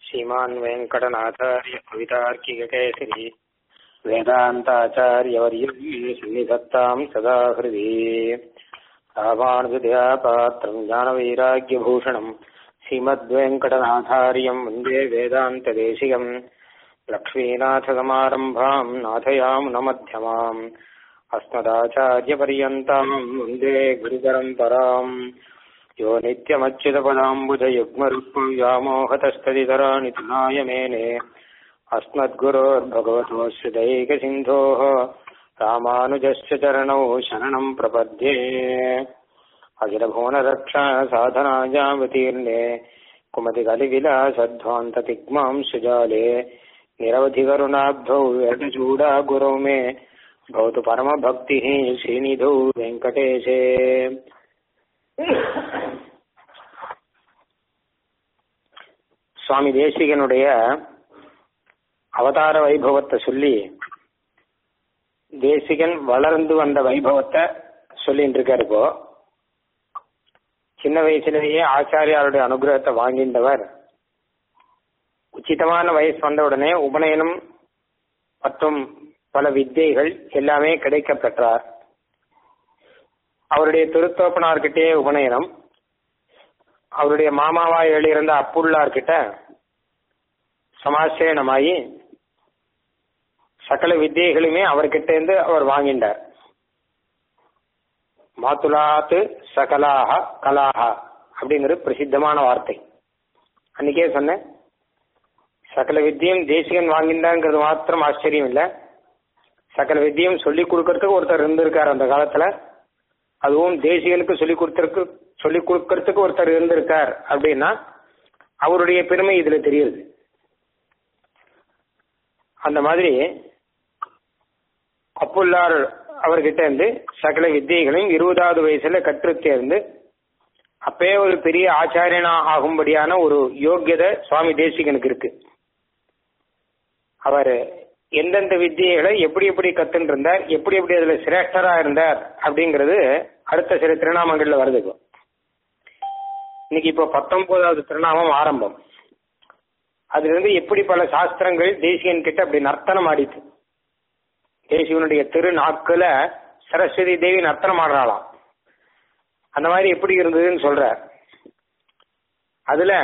श्रीमान् वेङ्कटनाथार्य कवितार्किककेसरी वेदान्ताचार्यवर्यं सन्निधत्तां सदा हृदि रामानुजदयापात्रं ज्ञानवैराग्यभूषणं श्रीमद्वेङ्कटनाथार्यं वन्दे वेदान्तदेशिकम् लक्ष्मीनाथसमारम्भाम् नाथयामुनमध्यमाम् अस्मदाचार्यपर्यन्ताम् वन्दे गुरुपरम्पराम् यो नित्यमच्युतपदाम्बुजयुग्मरुक्मव्यामोहतस्तदितराणि तुनाय मेने अस्मद्गुरोर्भगवतोऽस्य दैकसिन्धोः रामानुजस्य चरणौ शरणम् प्रपद्ये अखिलभुवनरक्षा साधनायावतीर्णे कुमतिकलिविलासध्वान्ततिग्मां सुजाले निरवधिकरुणाब्धौ व्यटचूडा गुरौ मे भवतु परमभक्तिः श्रीनिधौ वेङ्कटेशे சுவாமி தேசிகனுடைய அவதார வைபவத்தை சொல்லி தேசிகன் வளர்ந்து வந்த வைபவத்தை சொல்லிட்டு இருக்காரு இப்போ சின்ன வயசுலேயே ஆச்சாரியாருடைய அனுகிரகத்தை வாங்கின்றவர் உச்சிதமான வயசு வந்த உடனே உபநயனம் மற்றும் பல வித்தைகள் எல்லாமே கிடைக்க பெற்றார் அவருடைய திருத்தோப்பனார்கிட்டே உபநயனம் அவருடைய மாமாவா எழுதியிருந்த அப்புள்ளார்கிட்ட சமாசேனமாயி சகல வித்தியைகளுமே அவர்கிட்ட இருந்து அவர் வாங்கிண்டார் மாத்துலாத்து சகலாக கலாக அப்படிங்கிறது பிரசித்தமான வார்த்தை அன்னைக்கே சொன்னேன் சகல வித்தியம் தேசிகன் வாங்கிண்டாங்கிறது மாத்திரம் ஆச்சரியம் இல்லை சகல வித்தியம் சொல்லி கொடுக்கறதுக்கு ஒருத்தர் இருந்திருக்கார் அந்த காலத்துல அதுவும் தேசிகனுக்கு சொல்லி கொடுத்தருக்கு சொல்லி கொடுக்கறதுக்கு ஒருத்தர் இருந்திருக்கார் அப்படின்னா அவருடைய பெருமை இதுல தெரியுது அந்த மாதிரி அப்புல்லார் அவர்கிட்ட இருந்து சகல வித்தியைகளையும் இருபதாவது வயசுல கற்று தேர்ந்து அப்பயே ஒரு பெரிய ஆச்சாரியனா ஆகும்படியான ஒரு யோக்கியதை சுவாமி தேசிகனுக்கு இருக்கு அவர் எந்தெந்த வித்தியைகளை எப்படி எப்படி கத்துன்னு இருந்தார் எப்படி எப்படி அதுல சிரேஷ்டரா இருந்தார் அப்படிங்கிறது அடுத்த சில திருநாமங்கள்ல வருது இப்போ இன்னைக்கு இப்போ பத்தொன்பதாவது திருநாமம் ஆரம்பம் அதுல இருந்து எப்படி பல சாஸ்திரங்கள் தேசியன் கிட்ட அப்படி நர்த்தனம் ஆடிச்சு தேசியனுடைய திருநாக்குல சரஸ்வதி தேவி நர்த்தனம் ஆடுறாளாம் அந்த மாதிரி எப்படி இருந்ததுன்னு சொல்ற அதுல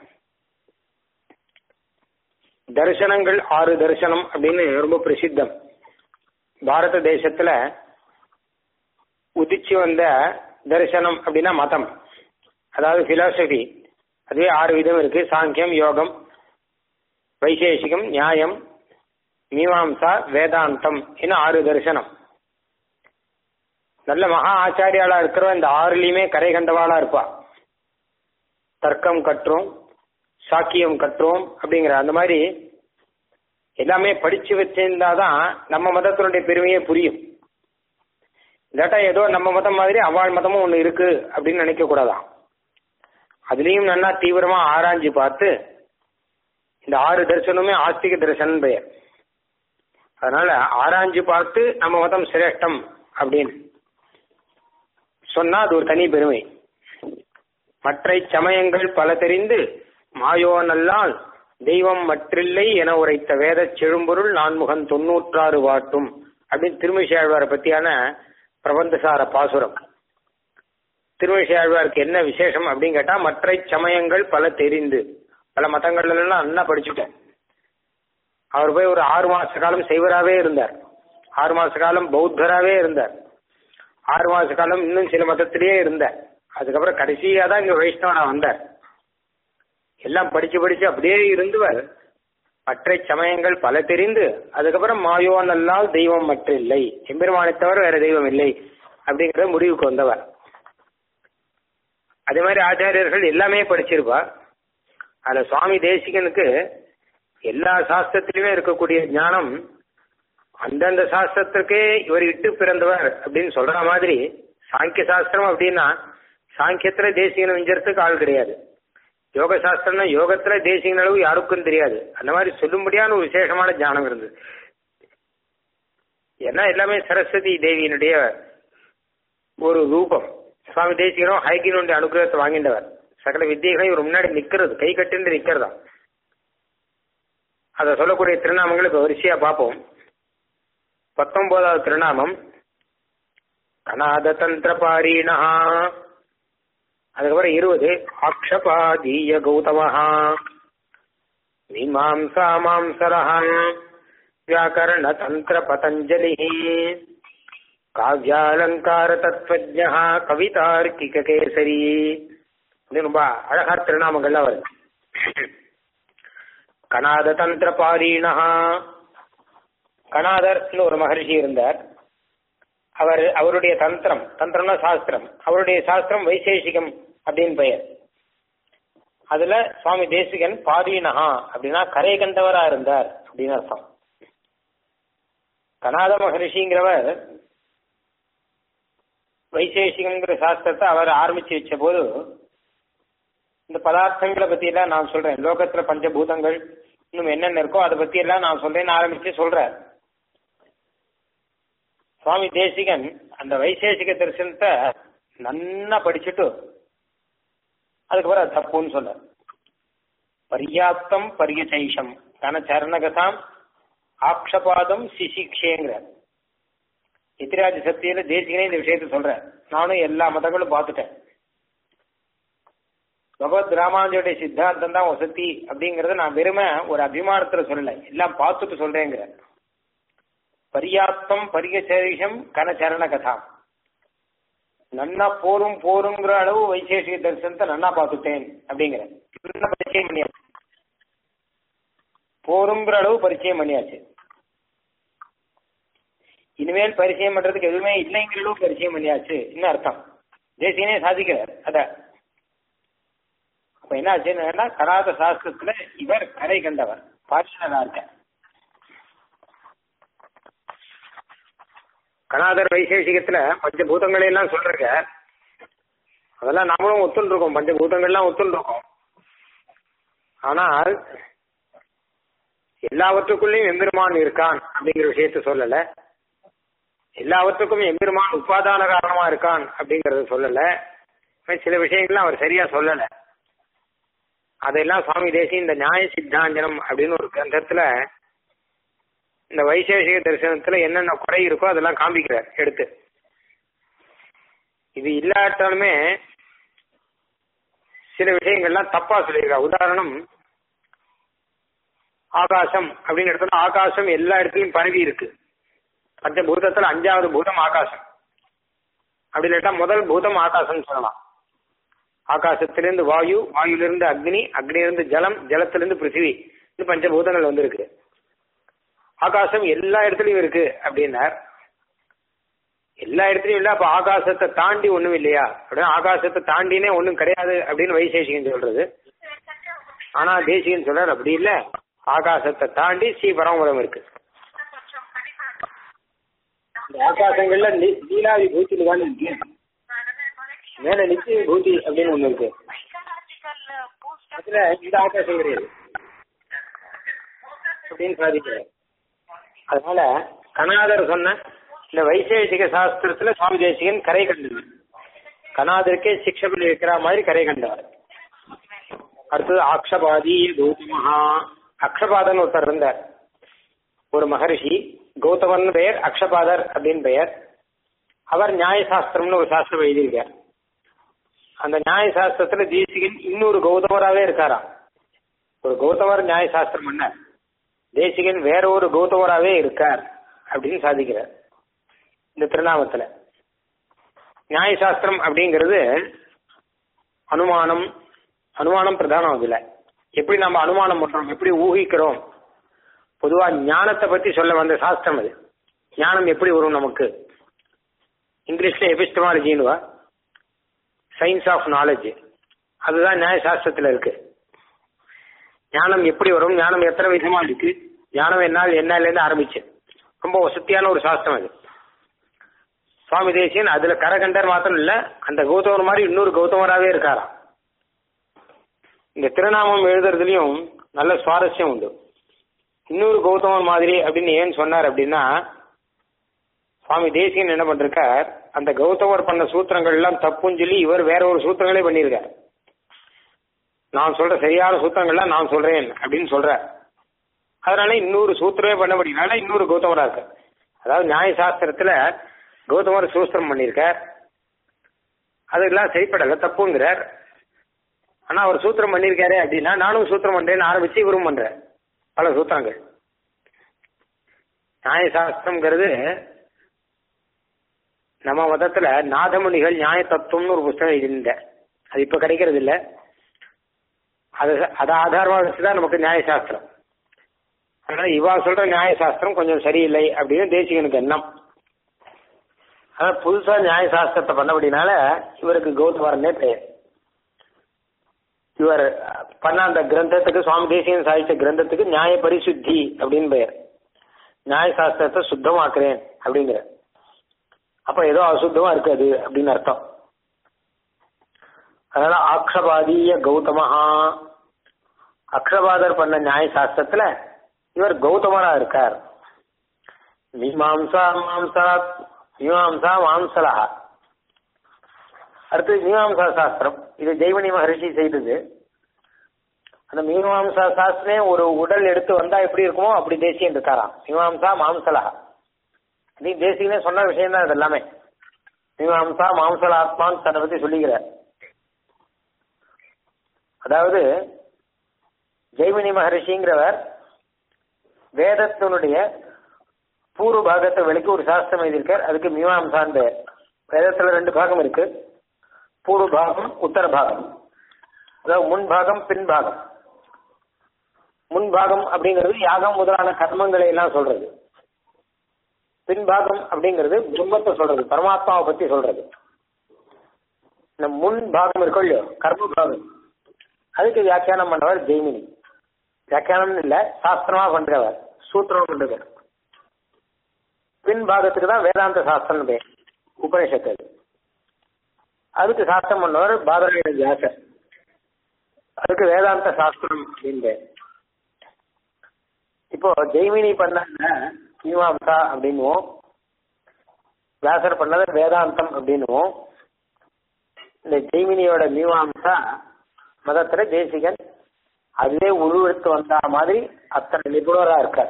தரிசனங்கள் ஆறு தரிசனம் அப்படின்னு ரொம்ப பிரசித்தம் பாரத தேசத்துல உதிச்சு வந்த தரிசனம் அப்படின்னா மதம் அதாவது பிலாசபி அதுவே ஆறு விதம் இருக்கு சாங்கியம் யோகம் வைசேஷிகம் நியாயம் மீமாம்சா வேதாந்தம் இன்னும் ஆறு தரிசனம் நல்ல மகா ஆச்சாரியாளா இருக்கிற இந்த ஆறுலயுமே கரை கண்டவாளா இருப்பா தர்க்கம் கற்றோம் சாக்கியம் கற்றோம் அப்படிங்கிற அந்த மாதிரி எல்லாமே படிச்சு வச்சிருந்தாதான் நம்ம மதத்தினுடைய பெருமையே புரியும் இல்லாட்டா ஏதோ நம்ம மதம் மாதிரி அவாள் மதமும் ஒன்று இருக்கு அப்படின்னு நினைக்க கூடாதான் அதுலேயும் நல்லா தீவிரமா ஆராய்ஞ்சு பார்த்து இந்த ஆறு தரிசனமே ஆஸ்திக தரிசனம் பெயர் அதனால ஆராய்ஞ்சு பார்த்து நம்ம மதம் சிரேஷ்டம் அப்படின்னு சொன்னா அது ஒரு தனி பெருமை மற்ற சமயங்கள் பல தெரிந்து மாயோனல்லால் தெய்வம் மற்றில்லை என உரைத்த வேத செழும்பொருள் நான்முகன் தொன்னூற்றாறு வாட்டும் அப்படின்னு திருமிஷாழ்வாரை பத்தியான பிரபந்தசார பாசுரம் திருமிஷாழ்வாருக்கு என்ன விசேஷம் அப்படின்னு கேட்டா மற்ற சமயங்கள் பல தெரிந்து பல மதங்கள்ல எல்லாம் அண்ணா படிச்சுட்டேன் அவர் போய் ஒரு ஆறு மாச காலம் செய்வராகவே இருந்தார் ஆறு மாச காலம் பௌத்தராகவே இருந்தார் ஆறு மாச காலம் இன்னும் சில மதத்திலேயே இருந்தார் அதுக்கப்புறம் கடைசியா தான் இங்க வைஷ்ணவனா வந்தார் எல்லாம் படிச்சு படிச்சு அப்படியே இருந்துவர் மற்ற சமயங்கள் பல தெரிந்து அதுக்கப்புறம் மாயோனல்லால் தெய்வம் மற்ற இல்லை எம்பெருமானை தவிர வேற தெய்வம் இல்லை அப்படிங்கிற முடிவுக்கு வந்தவர் அதே மாதிரி ஆச்சாரியர்கள் எல்லாமே படிச்சிருப்பா அதுல சுவாமி தேசிகனுக்கு எல்லா சாஸ்திரத்திலுமே இருக்கக்கூடிய ஞானம் அந்தந்த சாஸ்திரத்திற்கே இவர் இட்டு பிறந்தவர் அப்படின்னு சொல்ற மாதிரி சாங்கிய சாஸ்திரம் அப்படின்னா சாங்கியத்துல தேசிகன் விஞ்சறதுக்கு ஆள் கிடையாது யோக சாஸ்திரம்னா யோகத்துல தேசிகன் அளவு யாருக்கும் தெரியாது அந்த மாதிரி சொல்லும்படியான ஒரு விசேஷமான ஞானம் இருந்தது ஏன்னா எல்லாமே சரஸ்வதி தேவியினுடைய ஒரு ரூபம் சுவாமி தேசிகனும் ஹைகினுடைய அனுகிரகத்தை வாங்கின்றவர் சகல வித்தியைகளையும் இவர் முன்னாடி நிக்கிறது கை கட்டின்று நிக்கிறதா அதை சொல்லக்கூடிய திருநாமங்களை இப்போ வரிசையா பார்ப்போம் பத்தொன்பதாவது திருநாமம் கனாத தந்திர பாரீணா அதுக்கப்புறம் இருபது ஆக்ஷபாதீய கௌதமஹா மீமாம்சா மாம்சரஹா வியாக்கரண தந்திர பதஞ்சலி காவியாலங்கார தத்வஜா கவிதார்க்கிக கேசரி அப்படின்னு ரொம்ப அழகா திருநாமங்கள்லாம் வருது கனாத தந்திர பாரீணா கனாதர்னு ஒரு மகர்ஷி இருந்தார் அவர் அவருடைய தந்திரம் தந்திரம்னா சாஸ்திரம் அவருடைய சாஸ்திரம் வைசேஷிகம் அப்படின்னு பெயர் அதுல சுவாமி தேசிகன் பாரீனஹா அப்படின்னா கரை கண்டவரா இருந்தார் அப்படின்னு அர்த்தம் கனாத மகரிஷிங்கிறவர் வைசேஷிகங்கிற சாஸ்திரத்தை அவர் ஆரம்பிச்சு வச்ச போது இந்த பதார்த்தங்களை பத்தி எல்லாம் நான் சொல்றேன் லோகத்துல பஞ்சபூதங்கள் இன்னும் என்னென்ன இருக்கோ அதை பத்தி எல்லாம் நான் சொல்றேன்னு ஆரம்பிச்சு சொல்றார் சுவாமி தேசிகன் அந்த வைசேஷிக தரிசனத்தை நன்னா படிச்சுட்டு அதுக்கப்புறம் அது தப்புன்னு சொன்னார் பர்யாப்தம் பரியசைஷம் தன சரணகதாம் ஆக்ஷபாதம் சிசிக்ஷேங்கிறார் எத்திராஜ சக்தியில தேசிகனே இந்த விஷயத்த சொல்றேன் நானும் எல்லா மதங்களும் பார்த்துட்டேன் பகவத் ராமானுஜருடைய சித்தாந்தம் தான் வசதி அப்படிங்கறத நான் வெறுமை ஒரு அபிமானத்துல சொல்லல எல்லாம் பார்த்துட்டு சொல்றேங்கிற பரியாப்தம் பரிகசேஷம் கனச்சரண கதாம் நன்னா போரும் போருங்கிற அளவு வைசேஷிக தரிசனத்தை நன்னா பார்த்துட்டேன் அப்படிங்கிற நல்லா பரிச்சயம் பண்ணியாச்சு போருங்கிற அளவு பரிச்சயம் பண்ணியாச்சு இனிமேல் பரிச்சயம் பண்றதுக்கு எதுவுமே இல்லைங்கிற அளவு பரிச்சயம் பண்ணியாச்சு இன்னும் அர்த்தம் தேசியனே சாதிக்கிறார் அத அப்ப என்ன ஆச்சுன்னா கராத சாஸ்திரத்துல இவர் கரை கண்டவர் பாஷனரா இருக்க கனாதர் வைசேஷிகத்துல பஞ்சபூதங்களை எல்லாம் சொல்றங்க அதெல்லாம் நாமளும் ஒத்துன்னு இருக்கோம் பஞ்சபூதங்கள்லாம் ஒத்துன்னு இருக்கோம் ஆனால் எல்லாவற்றுக்குள்ளேயும் எம்பெருமான் இருக்கான் அப்படிங்கிற விஷயத்த சொல்லல எல்லாவற்றுக்கும் எம்பெருமான் உபாதான காரணமா இருக்கான் அப்படிங்கறத சொல்லல சில விஷயங்கள்லாம் அவர் சரியா சொல்லல அதெல்லாம் சுவாமி தேசி இந்த நியாய சித்தாஞ்சனம் அப்படின்னு ஒரு கிரந்தத்துல இந்த வைசேஷிக தரிசனத்துல என்னென்ன குறை இருக்கோ அதெல்லாம் காண்பிக்கிறார் எடுத்து இது இல்லாட்டாலுமே சில விஷயங்கள்லாம் தப்பா சொல்லியிருக்கா உதாரணம் ஆகாசம் அப்படின்னு எடுத்தோம்னா ஆகாசம் எல்லா இடத்துலயும் பரவி இருக்கு பஞ்சபூதத்துல அஞ்சாவது பூதம் ஆகாசம் அப்படி இல்லாட்டா முதல் பூதம் ஆகாசம் சொல்லலாம் ஆகாசத்திலிருந்து வாயு வாயுலிருந்து அக்னி அக்னியிலிருந்து ஜலம் ஜலத்திலிருந்து பிருத்திவி இந்த பஞ்சபூதங்கள் வந்திருக்கு ஆகாசம் எல்லா இடத்துலயும் இருக்கு அப்படின்னார் எல்லா இடத்துலயும் இல்ல அப்ப ஆகாசத்தை தாண்டி ஒண்ணும் இல்லையா அப்படின்னா ஆகாசத்தை தாண்டினே ஒண்ணும் கிடையாது அப்படின்னு வைசேஷிகன் சொல்றது ஆனா தேசிகன் சொல்றார் அப்படி இல்ல ஆகாசத்தை தாண்டி ஸ்ரீபரமபுரம் இருக்கு இந்த ஆகாசங்கள்ல லீலாதி பூச்சியில தான் இருக்கு மேல நித்திய பூதி அப்படின்னு ஒண்ணு இருக்கு அதுல இந்த ஆகாசம் கிடையாது அப்படின்னு சாதிக்கிறார் அதனால கனாதர் சொன்ன இந்த வைசேஷிக சாஸ்திரத்துல சுவாமி தேசிகன் கரை கண்டவர் கனாதருக்கே சிக்ஷபில் இருக்கிற மாதிரி கரை கண்டவர் அடுத்தது ஆக்ஷபாதி கௌதமஹா அக்ஷபாதன் ஒருத்தர் இருந்தார் ஒரு மகரிஷி கௌதமன் பெயர் அக்ஷபாதர் அப்படின்னு பெயர் அவர் நியாயசாஸ்திரம்னு ஒரு சாஸ்திரம் எழுதியிருக்கார் அந்த நியாயசாஸ்திரத்துல தேசிகன் இன்னொரு கௌதமராகவே இருக்காராம் ஒரு கௌதமர் நியாயசாஸ்திரம் பண்ண தேசிகன் வேற ஒரு கௌதமராகவே இருக்கார் அப்படின்னு சாதிக்கிறார் இந்த திருநாமத்துல நியாயசாஸ்திரம் அப்படிங்கிறது அனுமானம் அனுமானம் பிரதானம் அதுல எப்படி நம்ம அனுமானம் பண்றோம் எப்படி ஊகிக்கிறோம் பொதுவா ஞானத்தை பத்தி சொல்ல வந்த சாஸ்திரம் அது ஞானம் எப்படி வரும் நமக்கு இங்கிலீஷ்ல எபிஸ்டமாலஜின்னுவா சயின்ஸ் ஆஃப் நாலேஜ் அதுதான் நியாயசாஸ்திரத்துல இருக்கு ஞானம் எப்படி வரும் ஞானம் எத்தனை விதமா இருக்கு ஞானம் என்னால் என்னால இருந்து ஆரம்பிச்சு ரொம்ப வசதியான ஒரு சாஸ்திரம் அது சுவாமி தேசியன் அதுல கரகண்டர் மாத்திரம் இல்ல அந்த கௌதமர் மாதிரி இன்னொரு கௌதமராகவே இருக்காராம் இந்த திருநாமம் எழுதுறதுலயும் நல்ல சுவாரஸ்யம் உண்டு இன்னொரு கௌதமர் மாதிரி அப்படின்னு ஏன் சொன்னார் அப்படின்னா சுவாமி தேசியன் என்ன பண்றார் அந்த கௌதமர் பண்ண சூத்திரங்கள் எல்லாம் தப்புன்னு சொல்லி இவர் வேற ஒரு சூத்திரங்களே பண்ணியிருக்கார் நான் சொல்ற சரியான சூத்திரங்கள்லாம் நான் சொல்றேன் அப்படின்னு சொல்ற அதனால இன்னொரு சூத்திரமே பண்ண முடியனால இன்னொரு கௌதமரா இருக்கார் அதாவது நியாய சாஸ்திரத்துல கௌதமர் சூஸ்திரம் பண்ணியிருக்கார் அதெல்லாம் சரிப்படல தப்புங்கிறார் ஆனா அவர் சூத்திரம் பண்ணியிருக்காரு அப்படின்னா நானும் சூத்திரம் பண்றேன்னு ஆரம்பிச்சு இவரும் பண்றேன் பல சூத்திரங்கள் நியாய சாஸ்திரம்ங்கிறது நம்ம மதத்துல நாதமுனிகள் நியாய தத்துவம்னு ஒரு புஸ்தகம் எழுதியிருந்தேன் அது இப்ப கிடைக்கிறது இல்ல அது அதை ஆதாரமா வச்சுதான் நமக்கு நியாய சாஸ்திரம் அதனால இவா சொல்ற நியாய சாஸ்திரம் கொஞ்சம் சரியில்லை அப்படின்னு தேசிகனுக்கு எண்ணம் ஆனா புதுசா நியாய சாஸ்திரத்தை பண்ணபடினால இவருக்கு கௌதமரனே பெயர் இவர் பண்ண அந்த கிரந்தத்துக்கு சுவாமி தேசிகன் சாதித்த கிரந்தத்துக்கு நியாய பரிசுத்தி அப்படின்னு பெயர் நியாய சாஸ்திரத்தை சுத்தமாக்குறேன் அப்படிங்கிற அப்ப ஏதோ அசுத்தமா இருக்காது அப்படின்னு அர்த்தம் அதனால ஆக்ஷபாதீய கௌதமஹா அக்ஷபாதர் பண்ண நியாய சாஸ்திரத்துல இவர் கௌதமரா இருக்கார் மீமாம்சா மாம்சா மீமாம்சா மாம்சலா அடுத்து மீமாம்சா சாஸ்திரம் இது ஜெய்வனி மகரிஷி செய்தது அந்த மீமாம்சா சாஸ்திரமே ஒரு உடல் எடுத்து வந்தா எப்படி இருக்குமோ அப்படி தேசியம் இருக்காராம் மீமாம்சா மாம்சலா நீ தேசியனே சொன்ன விஷயம் தான் இது எல்லாமே மீமாம்சா மாம்சல ஆத்மான்னு தன்னை பத்தி சொல்லிக்கிறார் அதாவது ஜெய்மினி மகரிஷிங்கிறவர் வேதத்தினுடைய பூர்வ பாகத்தை விளக்கி ஒரு சாஸ்திரம் எழுதியிருக்கார் அதுக்கு மீமாம்சான் பெயர் வேதத்துல ரெண்டு பாகம் இருக்கு பூர்வ பாகம் உத்தர பாகம் அதாவது முன் பாகம் பின் பாகம் முன் பாகம் அப்படிங்கிறது யாகம் முதலான கர்மங்களை எல்லாம் சொல்றது பின்பாகம் அப்படிங்கிறது பிரம்மத்தை சொல்றது பரமாத்மாவை பத்தி சொல்றது இந்த முன் பாகம் இருக்கும் இல்லையோ கர்ம பாகம் அதுக்கு வியாக்கியானம் பண்றவர் ஜெய்மினி வியாக்கியானம் இல்ல சாஸ்திரமா பண்றவர் சூத்திரமா பண்றவர் பின் பாகத்துக்கு தான் வேதாந்த சாஸ்திரம் பேர் உபனிஷத்து அது அதுக்கு சாஸ்திரம் பண்ணவர் பாதராயண வியாசர் அதுக்கு வேதாந்த சாஸ்திரம் அப்படின்னு பேர் இப்போ ஜெய்மினி பண்ண மீமாம்சா அப்படின்னுவோம் வியாசர் பண்ணதை வேதாந்தம் அப்படின்னுவோம் இந்த ஜெய்மினியோட மீமாம்சா மதத்துல தேசிகன் அதுவே உருவெடுத்து வந்தா மாதிரி அத்தனை நிபுணரா இருக்கார்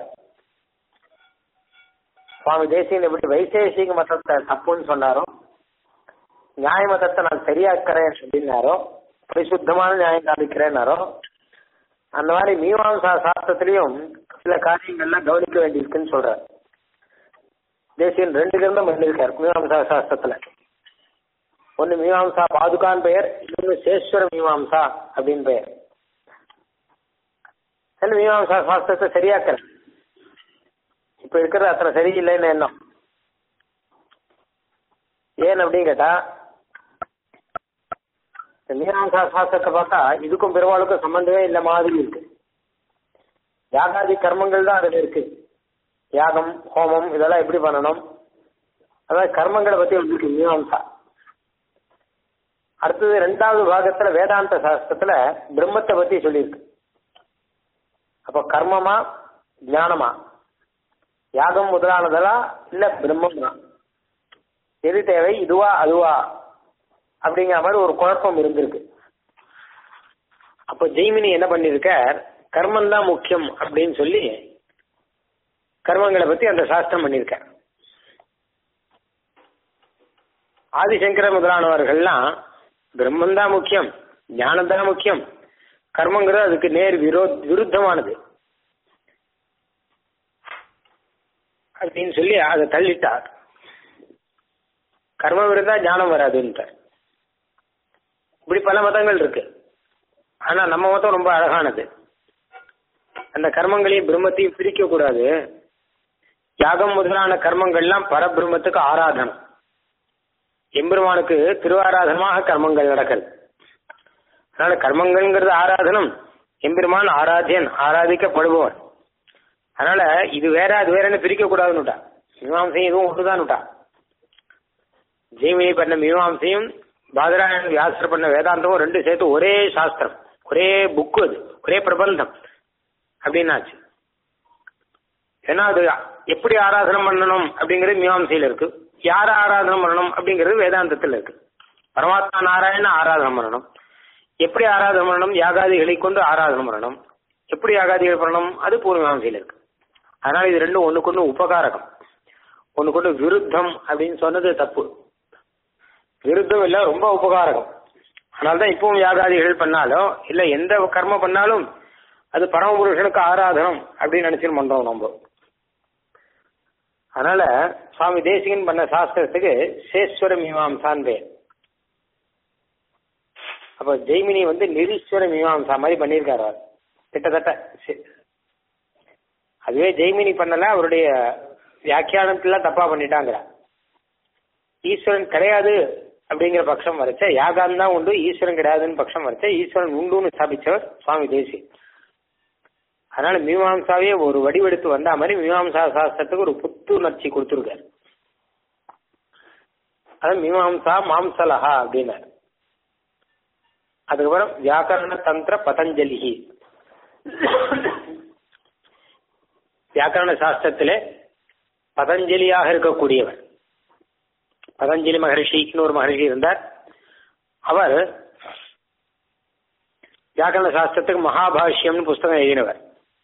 சுவாமி தேசிகன் எப்படி வைசேஷிக மதத்தை தப்புன்னு சொன்னாரோ நியாய மதத்தை நான் சரியாக்கிறேன் அப்படின்னாரோ பரிசுத்தமான நியாயம் காமிக்கிறேன்னாரோ அந்த மாதிரி மீமாம்சா சாஸ்திரத்திலையும் சில காரியங்கள்லாம் கவனிக்க வேண்டியிருக்குன்னு சொல்றார் தேசியன் ரெண்டு கிரந்தம் பண்ணியிருக்கார் மீமாம்சா சாஸ்திரத்துல ஒன்னு மீமாம்சா பாதுகான் பெயர் இன்னொன்னு சேஸ்வர மீமாம்சா அப்படின்னு பெயர் சரி மீமாம்சா சாஸ்திரத்தை சரியாக்கல இப்ப இருக்கிறது அத்தனை சரியில்லைன்னு எண்ணம் ஏன் அப்படின்னு கேட்டா இந்த மீமாம்சா சாஸ்திரத்தை பார்த்தா இதுக்கும் பெருமாளுக்கும் சம்பந்தமே இல்லை மாதிரி இருக்கு யாகாதி கர்மங்கள் தான் அதுல இருக்கு யாகம் ஹோமம் இதெல்லாம் எப்படி பண்ணணும் அதாவது கர்மங்களை பத்தி வந்திருக்கு மீமாம்சா அடுத்தது ரெண்டாவது பாகத்துல வேதாந்த சாஸ்திரத்துல பிரம்மத்தை பத்தி சொல்லியிருக்கு அப்ப கர்மமா ஞானமா யாகம் முதலானதெல்லாம் இல்ல பிரம்மம் தான் எது தேவை இதுவா அதுவா அப்படிங்கிற மாதிரி ஒரு குழப்பம் இருந்திருக்கு அப்ப ஜெய்மினி என்ன பண்ணிருக்கார் கர்மம் தான் முக்கியம் அப்படின்னு சொல்லி கர்மங்களை பத்தி அந்த சாஸ்திரம் பண்ணியிருக்கார் ஆதிசங்கர முதலானவர்கள்லாம் பிரம்மம் தான் முக்கியம் ஞானம் தான் முக்கியம் கர்மங்கிறது அதுக்கு நேர் விரோ விருத்தமானது அப்படின்னு சொல்லி அதை தள்ளிட்டார் கர்மம் இருந்தா ஞானம் வராதுன்ட்டார் இப்படி பல மதங்கள் இருக்கு ஆனா நம்ம மதம் ரொம்ப அழகானது அந்த கர்மங்களையும் பிரம்மத்தையும் பிரிக்க கூடாது யாகம் முதலான கர்மங்கள்லாம் பரபிரம்மத்துக்கு ஆராதனம் எம்பெருமானுக்கு திருவாராதனமாக கர்மங்கள் நடக்கிறது அதனால கர்மங்கள்ங்கிறது ஆராதனம் எம்பெருமான் ஆராத்தியன் ஆராதிக்கப்படுபவன் அதனால இது வேற அது வேறன்னு பிரிக்க கூடாதுன்னுட்டா மீமாம்சையும் இதுவும் ஒன்றுதான்னுட்டா ஜெய்மினி பண்ண மீமாம்சையும் பாதராயணன் வியாசர் பண்ண வேதாந்தமும் ரெண்டு சேர்த்து ஒரே சாஸ்திரம் ஒரே புக்கு அது ஒரே பிரபந்தம் அப்படின்னாச்சு ஏன்னா அது எப்படி ஆராதனம் பண்ணணும் அப்படிங்கிறது மீமாம்சையில் இருக்கு யார ஆராதனம் பண்ணணும் அப்படிங்கிறது வேதாந்தத்தில் இருக்கு பரமாத்மா நாராயண ஆராதனம் பண்ணணும் எப்படி ஆராதனம் பண்ணணும் யாகாதிகளை கொண்டு ஆராதனம் பண்ணணும் எப்படி யாகாதிகள் பண்ணணும் அது பூர்வமீமாசையில் இருக்கு அதனால இது ரெண்டும் ஒண்ணுக்கு ஒண்ணு உபகாரகம் ஒண்ணுக்கு ஒண்ணு விருத்தம் அப்படின்னு சொன்னது தப்பு விருத்தம் இல்ல ரொம்ப உபகாரகம் அதனால்தான் இப்பவும் யாகாதிகள் பண்ணாலும் இல்ல எந்த கர்மம் பண்ணாலும் அது பரமபுருஷனுக்கு ஆராதனம் அப்படின்னு நினைச்சுன்னு பண்றோம் நம்ம அதனால சுவாமி தேசிகன் பண்ண சாஸ்திரத்துக்கு சேஸ்வர மீமாம்சான் பேர் அப்ப ஜெய்மினி வந்து நிரீஸ்வர மீமாம்சா மாதிரி பண்ணியிருக்காரு அவர் கிட்டத்தட்ட சி- அதுவே ஜெய்மினி பண்ணல அவருடைய வியாக்கியானத்துல தப்பா பண்ணிட்டாங்கிற ஈஸ்வரன் கிடையாது அப்படிங்கிற பட்சம் வரைச்ச யாகான் தான் உண்டு ஈஸ்வரன் கிடையாதுன்னு பட்சம் வரைச்ச ஈஸ்வரன் உண்டுன்னு ஸ்தாபிச்சவர் சுவாமி தேசி அதனால மீமாம்சாவே ஒரு வடிவெடுத்து வந்தா மாதிரி மீமாம்சா சாஸ்திரத்துக்கு ஒரு புத்துணர்ச்சி கொடுத்துருக்காரு அதான் மீமாம்சா மாம்சலஹா அப்படின்னாரு அதுக்கப்புறம் வியாக்கரண தந்திர பதஞ்சலி வியாக்கரண சாஸ்திரத்திலே பதஞ்சலியாக இருக்கக்கூடியவர் பதஞ்சலி மகரிஷி இன்னொரு மகரிஷி இருந்தார் அவர் வியாக்கரண சாஸ்திரத்துக்கு மகாபாஷ்யம்னு புஸ்தகம் எழுதினவர்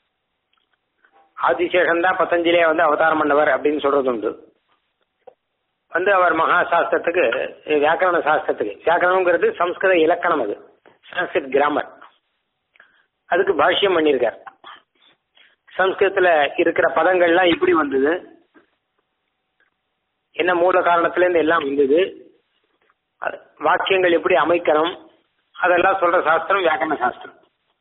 ஆதிசேஷன் தான் பதஞ்சலியை வந்து அவதாரம் பண்ணவர் அப்படின்னு சொல்றது உண்டு வந்து அவர் மகா சாஸ்திரத்துக்கு வியாக்கரண சாஸ்திரத்துக்கு வியாக்கரணம்ங்கிறது சம்ஸ்கிருத இலக்கணம் அது சான்ஸ்கிரிட் கிராமர் அதுக்கு பாஷ்யம் பண்ணியிருக்கார் சம்ஸ்கிருதத்துல இருக்கிற பதங்கள்லாம் எப்படி வந்தது என்ன மூல காரணத்துல இருந்து எல்லாம் வந்தது அது வாக்கியங்கள் எப்படி அமைக்கணும் அதெல்லாம் சொல்ற சாஸ்திரம் வியாக்கரண சாஸ்திரம்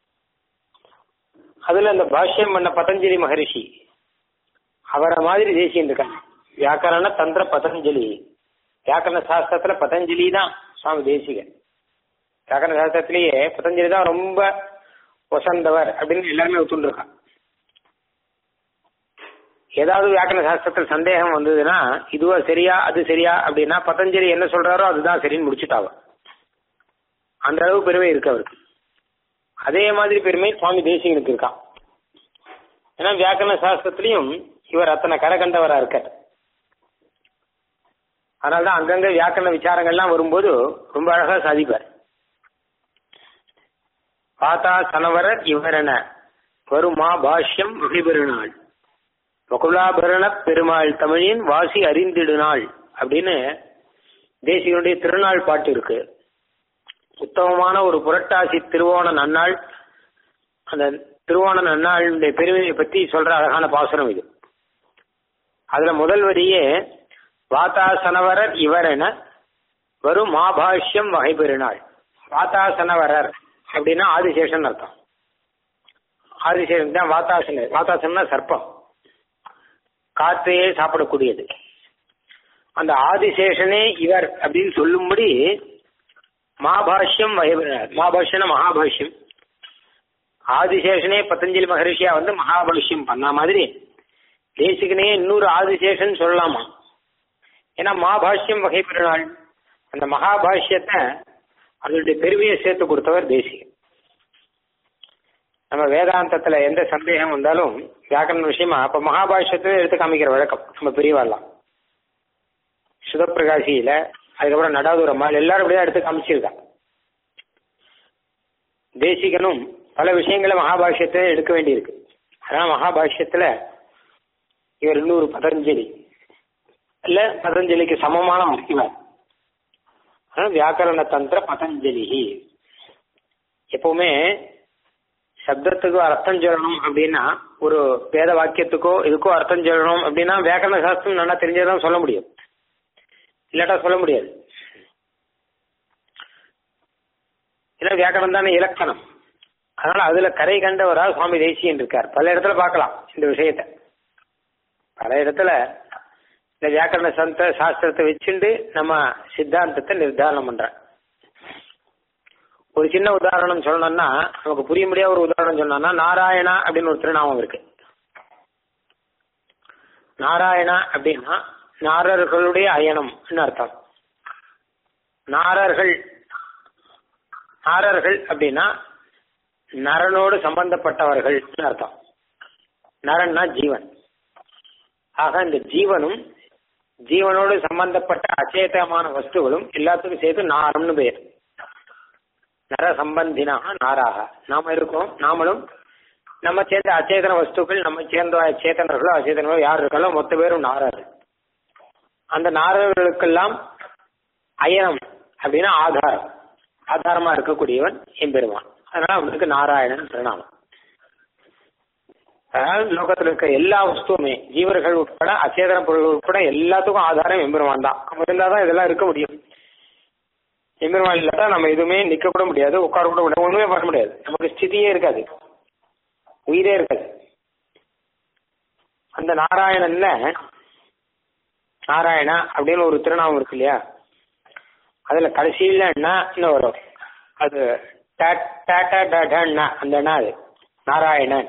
அதுல இந்த பாஷ்யம் பண்ண பதஞ்சலி மகரிஷி அவரை மாதிரி தேசியம் இருக்காங்க வியாக்கரண தந்திர பதஞ்சலி வியாக்கரண சாஸ்திரத்துல பதஞ்சலி தான் சுவாமி தேசிகன் வியாக்கரண சாஸ்திரத்திலேயே பதஞ்சலி தான் ரொம்ப வசந்தவர் அப்படின்னு எல்லாருமே ஒத்துண்டிருக்கான் ஏதாவது வியாக்கரண சாஸ்திரத்தில் சந்தேகம் வந்ததுன்னா இதுவா சரியா அது சரியா அப்படின்னா பதஞ்சலி என்ன சொல்றாரோ அதுதான் சரின்னு முடிச்சுட்டாவ அந்த அளவு பெருமை இருக்கு அவருக்கு அதே மாதிரி பெருமை சுவாமி தேசிகனுக்கு இருக்கான் ஏன்னா வியாக்கரண சாஸ்திரத்திலையும் இவர் அத்தனை கரை கண்டவரா இருக்கார் அதனால்தான் அங்கங்க வியாக்கரண விசாரங்கள்லாம் வரும்போது ரொம்ப அழகா சாதிப்பார் பாத்தா சனவரர் இவரென வருமா பாஷ்யம் வகைபெருநாள் வகுலாபரண பெருமாள் தமிழின் வாசி அறிந்திடுநாள் அப்படின்னு தேசிகனுடைய திருநாள் பாட்டு இருக்கு உத்தமமான ஒரு புரட்டாசி திருவோண நன்னாள் அந்த திருவோண நன்னாளுடைய பெருமையை பத்தி சொல்ற அழகான பாசுரம் இது அதுல முதல் வரியே வாத்தாசனவரர் இவரென வரும் மாபாஷ்யம் வகை பெருநாள் வாத்தாசனவரர் அப்படின்னா ஆதிசேஷன் அர்த்தம் ஆதிசேஷன் தான் வாத்தாசனர் வாத்தாசனா சர்ப்பம் காற்றையே சாப்பிடக்கூடியது அந்த ஆதிசேஷனே இவர் அப்படின்னு சொல்லும்படி மாபாஷ்யம் வகைபெருநாள் மாபாஷ்யன மகாபாஷ்யம் ஆதிசேஷனே பதஞ்சலி மகரிஷியா வந்து மகாபாஷ்யம் பண்ண மாதிரி தேசிகனே இன்னொரு ஆதிசேஷன் சொல்லலாமா ஏன்னா மகாபாஷ்யம் வகை பெருநாள் அந்த மகாபாஷ்யத்தை அதனுடைய பெருமையை சேர்த்து கொடுத்தவர் தேசிகன் நம்ம வேதாந்தத்துல எந்த சந்தேகம் வந்தாலும் வியாக்கரண விஷயமா அப்ப மகாபாஷ்யத்தை எடுத்து காமிக்கிற வழக்கம் நம்ம பெரியவாள்லாம் சுதப்பிரகாசியில அதுக்கப்புறம் நடாதுரம்மாள் எல்லாரும் இப்படிதான் எடுத்து காமிச்சிருக்கா தேசிகனும் பல விஷயங்களை மகாபாஷ்யத்தை எடுக்க வேண்டியிருக்கு அதனால மகாபாஷ்யத்துல இவர் இன்னொரு பதஞ்சலி இல்ல பதஞ்சலிக்கு சமமான இவர் ஆனா வியாக்கரண தந்திர பதஞ்சலி எப்பவுமே சப்தத்துக்கு அர்த்தம் சொல்லணும் அப்படின்னா ஒரு வேத வாக்கியத்துக்கோ இதுக்கோ அர்த்தம் சொல்லணும் அப்படின்னா வியாக்கரண சாஸ்திரம் நல்லா தெரிஞ்சதான் சொல்ல முடியும் இல்லாட்டா சொல்ல முடியாது இல்ல வியாக்கரணம் தானே இலக்கணம் அதனால அதுல கரை கண்டவரா சுவாமி தேசியன் இருக்கார் பல இடத்துல பார்க்கலாம் இந்த விஷயத்த பல இடத்துல இந்த வியாக்கரண சந்த சாஸ்திரத்தை வச்சுண்டு நம்ம சித்தாந்தத்தை நிர்தாரணம் பண்றேன் ஒரு சின்ன உதாரணம் சொல்லணும்னா நமக்கு புரிய முடியாத ஒரு உதாரணம் சொன்னோம்னா நாராயணா அப்படின்னு ஒரு திருநாமம் இருக்கு நாராயணா அப்படின்னா நாரர்களுடைய அயனம்னு அர்த்தம் நாரர்கள் நாரர்கள் அப்படின்னா நரனோடு சம்பந்தப்பட்டவர்கள் அர்த்தம் நரன்னா ஜீவன் ஆக இந்த ஜீவனும் ஜீவனோடு சம்பந்தப்பட்ட அச்சேதமான வஸ்துகளும் எல்லாத்துக்கும் சேர்த்து நாரம்னு பெயர் நர சம்பந்தினாக நாராக நாம இருக்கோம் நாமளும் நம்ம சேர்ந்த அச்சேதன வஸ்துக்கள் நம்ம சேர்ந்த சேத்தனர்களோ அச்சேதனர்களோ யார் இருக்காங்களோ மொத்த பேரும் நாராரு அந்த நாரர்களுக்கெல்லாம் அயனம் அப்படின்னா ஆதாரம் ஆதாரமா இருக்கக்கூடியவன் எம்பெருமான் அதனால அவனுக்கு நாராயணன் திருநாமம் அதாவது லோகத்தில் இருக்க எல்லா வஸ்துவுமே ஜீவர்கள் உட்பட அச்சேதன பொருள்கள் உட்பட எல்லாத்துக்கும் ஆதாரம் எம்பெருமான் தான் அவன் இருந்தாதான் இதெல்லாம் இருக்க முடியும் எம்பெருமான் இல்லாட்டா நம்ம எதுவுமே நிக்க கூட முடியாது உட்கார கூட முடியாது ஒண்ணுமே பண்ண முடியாது நமக்கு ஸ்திதியே இருக்காது உயிரே இருக்காது அந்த நாராயணன்ல நாராயணா அப்படின்னு ஒரு திருநாமம் இருக்கு இல்லையா அதுல கடைசியில என்ன வரும் அது அந்த என்ன அது நாராயணன்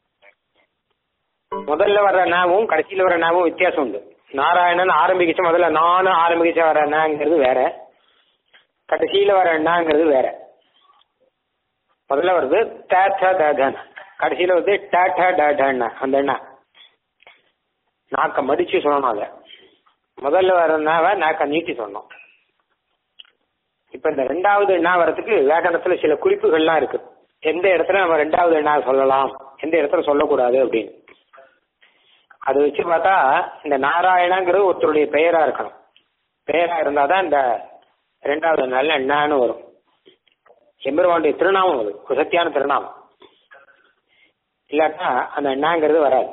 முதல்ல வர்ற நாவும் கடைசியில வர நாவும் வித்தியாசம் உண்டு நாராயணன் ஆரம்பிக்கிச்ச முதல்ல நானும் ஆரம்பிக்கிச்ச வர நாங்கிறது வேற கடைசியில வர எண்ணாங்கிறது வேற முதல்ல வருது டேன் கடைசியில வந்து டேட்டா டேன் அந்த எண்ணா நாக்க மடிச்சு சொல்லணும் அதை முதல்ல வரனாவ நாக்க நீட்டி சொன்னோம் இப்ப இந்த ரெண்டாவது எண்ணா வரத்துக்கு வியாக்கரணத்துல சில குறிப்புகள்லாம் இருக்கு எந்த இடத்துல நம்ம ரெண்டாவது எண்ணா சொல்லலாம் எந்த இடத்துல சொல்லக்கூடாது அப்படின்னு அதை வச்சு பார்த்தா இந்த நாராயணங்கிறது ஒருத்தருடைய பெயரா இருக்கணும் பெயரா இருந்தாதான் இந்த ரெண்டாவது நல்ல எண்ணான்னு வரும் எம்பெருமானுடைய திருநாமம் அது ஒரு சத்தியான திருநாமம் இல்லாட்டா அந்த எண்ணாங்கிறது வராது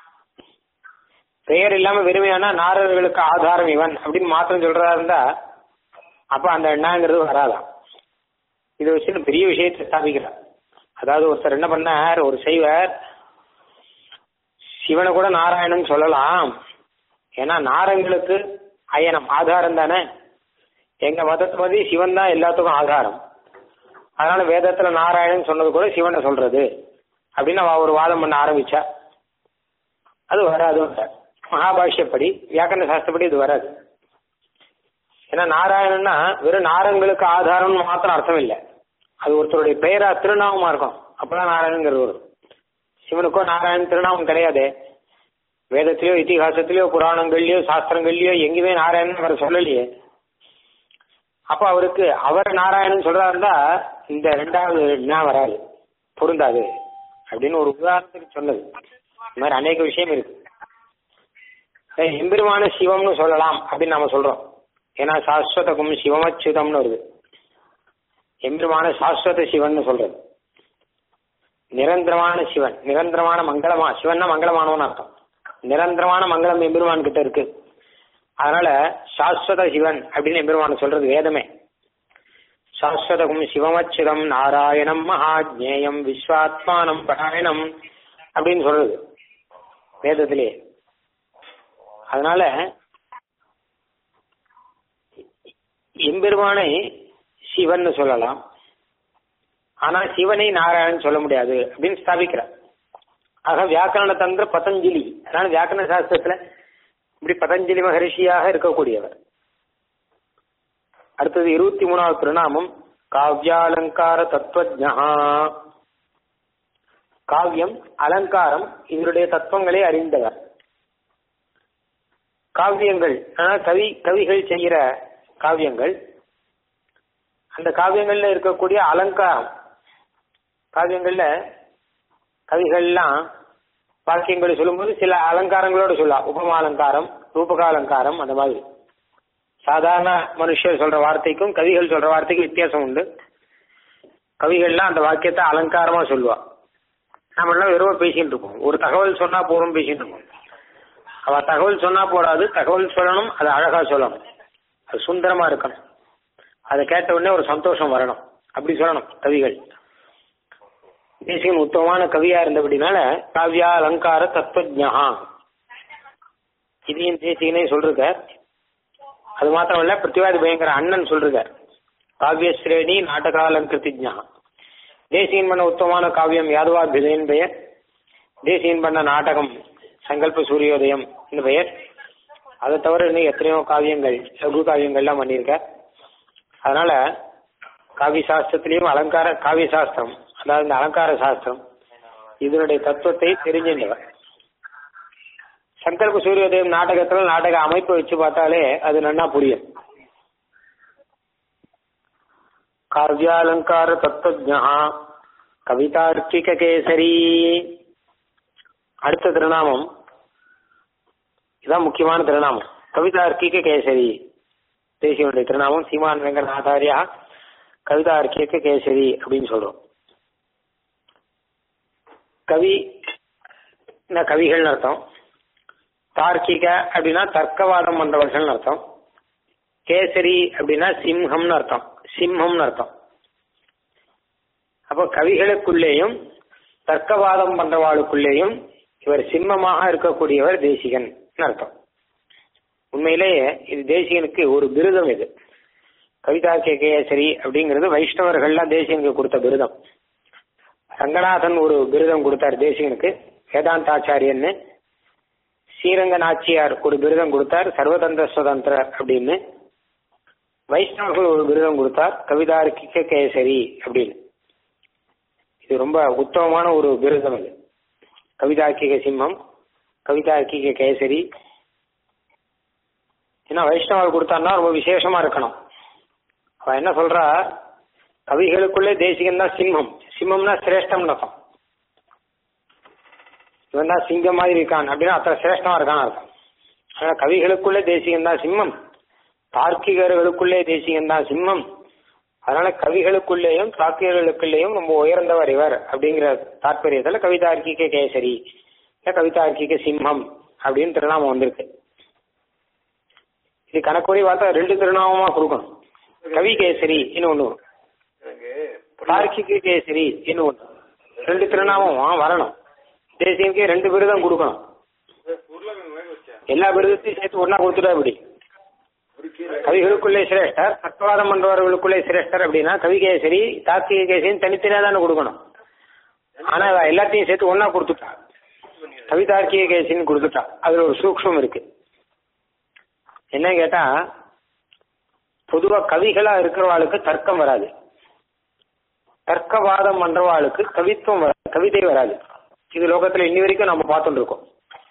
பெயர் இல்லாம வெறுமையானா நாரர்களுக்கு ஆதாரம் இவன் அப்படின்னு மாத்திரம் சொல்றதா இருந்தா அப்ப அந்த எண்ணாங்கிறது வராதாம் இதை வச்சு பெரிய விஷயத்தை ஸ்தாபிக்கிறார் அதாவது ஒருத்தர் என்ன பண்ணார் ஒரு செய்வர் சிவனை கூட நாராயணன் சொல்லலாம் ஏன்னா நாரங்களுக்கு அயனம் ஆதாரம் தானே எங்க மதத்துமதி சிவன் தான் எல்லாத்துக்கும் ஆதாரம் அதனால வேதத்துல நாராயணன் சொன்னது கூட சிவனை சொல்றது அப்படின்னு அவ ஒரு வாதம் பண்ண ஆரம்பிச்சா அது வராது மகாபாஷ்யப்படி வியாக்கரண சாஸ்திரப்படி இது வராது ஏன்னா நாராயணன்னா வெறும் நாரங்களுக்கு ஆதாரம்னு மாத்திரம் அர்த்தம் இல்லை அது ஒருத்தருடைய பெயரா திருநாமமா இருக்கும் அப்பதான் நாராயணங்கிறது வரும் சிவனுக்கோ நாராயணன் திருநாமம் கிடையாது வேதத்திலயோ இத்திஹாசத்திலயோ புராணங்கள்லயோ சாஸ்திரங்கள்லயோ எங்கேயுமே நாராயணன் வர சொல்லலையே அப்ப அவருக்கு அவர் நாராயணன் சொல்றாருந்தா இந்த ரெண்டாவது என்ன வராது பொருந்தாது அப்படின்னு ஒரு உதாரணத்துக்கு சொன்னது இந்த மாதிரி அநேக விஷயம் இருக்கு எம்பெருமான சிவம்னு சொல்லலாம் அப்படின்னு நாம சொல்றோம் ஏன்னா சாஸ்வதகும் சிவமச்சுதம்னு வருது எம்பெருமான சாஸ்வத சிவன் சொல்றது நிரந்தரமான சிவன் நிரந்தரமான மங்களமா சிவன்னா மங்களமானவன் அர்த்தம் நிரந்தரமான மங்களம் எம்பெருமான் கிட்ட இருக்கு அதனால சாஸ்வத சிவன் அப்படின்னு எம்பெருமான் சொல்றது வேதமே சாஸ்வதகும் சிவமச்சிதம் நாராயணம் மகாஜேயம் விஸ்வாத்மானம் பராயணம் அப்படின்னு சொல்றது வேதத்திலே அதனால எம்பெருமானை சிவன் சொல்லலாம் ஆனா சிவனை நாராயணன் சொல்ல முடியாது அப்படின்னு ஸ்தாபிக்கிறார் ஆக வியாக்கரண தந்திர பதஞ்சலி அதனால வியாக்கரண சாஸ்திரத்துல இப்படி பதஞ்சலி மகரிஷியாக இருக்கக்கூடியவர் அடுத்தது இருபத்தி மூணாவது திருநாமம் காவ்யாலங்கார தத்துவஜா காவியம் அலங்காரம் இதனுடைய தத்துவங்களை அறிந்தவர் காவியங்கள் கவி கவிகள் செய்கிற காவியங்கள் அந்த காவியங்கள்ல இருக்கக்கூடிய அலங்காரம் காவியங்கள்ல கவிகள்லாம் வாக்கியங்களை சொல்லும்போது சில அலங்காரங்களோட சொல்லலாம் உபமா அலங்காரம் ரூபக அலங்காரம் அந்த மாதிரி சாதாரண மனுஷர் சொல்ற வார்த்தைக்கும் கவிகள் சொல்ற வார்த்தைக்கும் வித்தியாசம் உண்டு கவிகள்லாம் அந்த வாக்கியத்தை அலங்காரமா சொல்லுவா நம்மளாம் வெறும் பேசிட்டு இருப்போம் ஒரு தகவல் சொன்னா போறோம் பேசிட்டு இருப்போம் அவ தகவல் சொன்னா போடாது தகவல் சொல்லணும் அது அழகா சொல்லணும் அது சுந்தரமா இருக்கணும் அதை கேட்ட உடனே ஒரு சந்தோஷம் வரணும் அப்படி சொல்லணும் கவிகள் தேசிகன் உத்தமமான கவியா இருந்தபடினால காவியா அலங்கார தத்துவஜா இதையும் தேசிகனே சொல்றார் அது மாத்திரம் இல்ல பிருத்திவாதி பயங்கர அண்ணன் சொல்றார் காவிய ஸ்ரேணி நாடகாலங்கிருத்திஜா தேசியன் பண்ண உத்தமமான காவியம் யாதுவாபிதயன் பெயர் தேசியன் பண்ண நாடகம் சங்கல்ப சூரியோதயம் இந்த பெயர் அதை தவிர இன்னும் எத்தனையோ காவியங்கள் லகு காவியங்கள்லாம் பண்ணியிருக்கார் அதனால காவிய சாஸ்திரத்திலையும் அலங்கார காவிய சாஸ்திரம் அதாவது இந்த அலங்கார சாஸ்திரம் இதனுடைய தத்துவத்தை தெரிஞ்சின்றவர் சங்கல்ப சூரியோதயம் நாடகத்துல நாடக அமைப்பு வச்சு பார்த்தாலே அது நன்னா புரியும் காவியாலங்கார தத்துவஜா கவிதார்க்கிக கேசரி அடுத்த திருநாமம் இதான் முக்கியமான திருநாமம் கவிதார்க்கிக கேசரி தேசியனுடைய திருநாமம் சீமான் வெங்கடாச்சாரியா கவிதார்க்கிக கேசரி அப்படின்னு சொல்றோம் கவி கவிகள்னு அர்த்தம் தார்க்கிக அப்படின்னா தர்க்கவாதம் பண்றவர்கள்னு அர்த்தம் கேசரி அப்படின்னா சிம்ஹம்னு அர்த்தம் சிம்மம்னு அர்த்தம் அப்போ கவிகளுக்குள்ளேயும் தர்க்கவாதம் பண்றவாளுக்குள்ளேயும் இவர் சிம்மமாக இருக்கக்கூடியவர் தேசிகன் அர்த்தம் உண்மையிலேயே இது தேசிகனுக்கு ஒரு விருதம் இது கவிதா கே கேசரி அப்படிங்கிறது வைஷ்ணவர்கள்லாம் தேசிகனுக்கு கொடுத்த விருதம் ரங்கநாதன் ஒரு விருதம் கொடுத்தார் தேசிகனுக்கு வேதாந்தாச்சாரியன்னு ஸ்ரீரங்க நாச்சியார் ஒரு விருதம் கொடுத்தார் சர்வதந்திர சுதந்திரர் அப்படின்னு வைஷ்ணவர்கள் ஒரு விருதம் கொடுத்தார் கவிதார்க்கிக கேசரி அப்படின்னு இது ரொம்ப உத்தமமான ஒரு விருதம் அது கவிதார்க்கிக சிம்மம் கவிதார்க்கிக கேசரி ஏன்னா வைஷ்ணவர் கொடுத்தான்னா ரொம்ப விசேஷமா இருக்கணும் அவன் என்ன சொல்றா கவிகளுக்குள்ளே தேசிகன் தான் சிம்மம் சிம்மம்னா சிரேஷ்டம்னு அர்த்தம் இவன் தான் சிங்கம் மாதிரி இருக்கான் அப்படின்னா அத்தனை சிரேஷ்டமா இருக்கான்னு அர்த்தம் ஆனா கவிகளுக்குள்ளே தேசிகன் தான் சிம்மம் தார்க்கிகர்களுக்குள்ளே தேசிகன் தான் சிம்மம் அதனால கவிகளுக்குள்ளேயும் தார்க்கிகர்களுக்குள்ளேயும் ரொம்ப உயர்ந்தவர் இவர் அப்படிங்கிற தாற்பயத்துல கவிதார்க்கிக கேசரி இல்ல கவிதார்க்கிக சிம்மம் அப்படின்னு திருநாமம் வந்திருக்கு இது கணக்குறி பார்த்தா ரெண்டு திருநாமமா கொடுக்கணும் கவி கேசரி இன்னும் ஒண்ணு தார்க்கிக கேசரி இன்னும் ஒண்ணு ரெண்டு திருநாமம் வரணும் தேசியனுக்கே ரெண்டு விருதம் கொடுக்கணும் எல்லா விருதத்தையும் சேர்த்து ஒன்னா கொடுத்துட்டா இப்படி கவிகளுக்குள்ளே சிரேஷ்டர் தத்துவாதம் பண்றவர்களுக்குள்ளே சிரேஷ்டர் அப்படின்னா கவிகேசரி தாக்கிய கேசரின்னு தனித்தனியா தானே கொடுக்கணும் ஆனா இவ எல்லாத்தையும் சேர்த்து ஒன்னா கொடுத்துட்டா கவிதார்க்கிய கேசரின்னு கொடுத்துட்டா அதுல ஒரு சூக்ஷம் இருக்கு என்ன கேட்டா பொதுவா கவிகளா இருக்கிறவாளுக்கு தர்க்கம் வராது தர்க்கவாதம் பண்றவாளுக்கு கவித்துவம் வராது கவிதை வராது இது லோகத்துல இன்னி வரைக்கும் நம்ம பார்த்துட்டு இருக்கோம்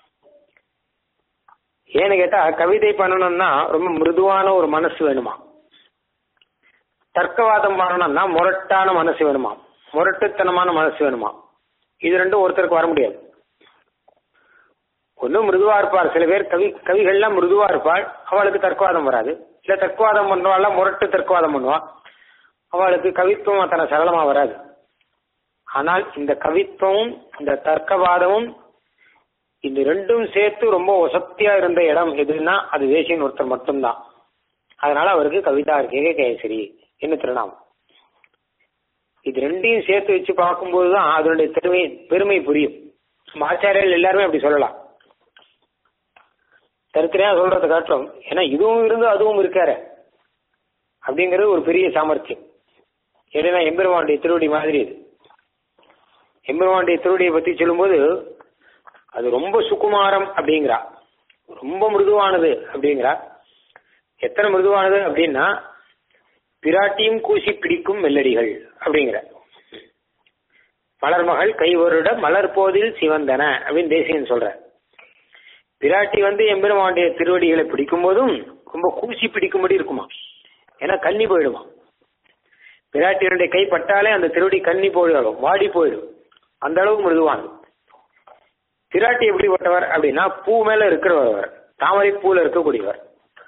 ஏன்னு கேட்டா கவிதை பண்ணணும்னா ரொம்ப மிருதுவான ஒரு மனசு வேணுமா தர்க்கவாதம் பண்ணணும்னா முரட்டான மனசு வேணுமா முரட்டுத்தனமான மனசு வேணுமா இது ரெண்டும் ஒருத்தருக்கு வர முடியாது ஒன்றும் மிருதுவா இருப்பார் சில பேர் கவி கவிகள்லாம் மிருதுவா இருப்பாள் அவளுக்கு தர்க்கவாதம் வராது இல்ல தர்க்கவாதம் பண்றவாள் முரட்டு தர்க்கவாதம் பண்ணுவா அவளுக்கு கவித்துவம் அத்தனை சரளமா வராது ஆனால் இந்த கவித்துவமும் இந்த தர்க்கவாதமும் இந்த ரெண்டும் சேர்த்து ரொம்ப வசத்தியா இருந்த இடம் எதுன்னா அது தேசியன் ஒருத்தர் மட்டும்தான் அதனால அவருக்கு கவிதா இருக்கே கேசரி என்ன திருநாமம் இது ரெண்டையும் சேர்த்து வச்சு பார்க்கும்போது தான் அதனுடைய திறமை பெருமை புரியும் ஆச்சாரியர்கள் எல்லாருமே அப்படி சொல்லலாம் தனித்தனியா சொல்றதை காட்டும் ஏன்னா இதுவும் இருந்து அதுவும் இருக்காரு அப்படிங்கிறது ஒரு பெரிய சாமர்த்தியம் ஏன்னா எம்பெருமானுடைய திருவடி மாதிரி இது எம்பெருமானுடைய திருவடியை பத்தி சொல்லும்போது அது ரொம்ப சுகுமாரம் அப்படிங்கிறா ரொம்ப மிருதுவானது அப்படிங்கிறா எத்தனை மிருதுவானது அப்படின்னா பிராட்டியும் கூசி பிடிக்கும் மெல்லடிகள் அப்படிங்கிற மலர்மகள் கைவருட மலர் போதில் சிவந்தன அப்படின்னு தேசியன் சொல்ற பிராட்டி வந்து எம்பெருமானுடைய திருவடிகளை பிடிக்கும் போதும் ரொம்ப கூசி பிடிக்கும்படி இருக்குமா ஏன்னா கண்ணி போயிடுமா பிராட்டியனுடைய கை பட்டாலே அந்த திருவடி கண்ணி போயிடும் வாடி போயிடும் அந்த அளவுக்கு மிருதுவானது பிராட்டி எப்படிப்பட்டவர் அப்படின்னா பூ மேல இருக்கிறவர் தாமரை பூல இருக்கக்கூடியவர்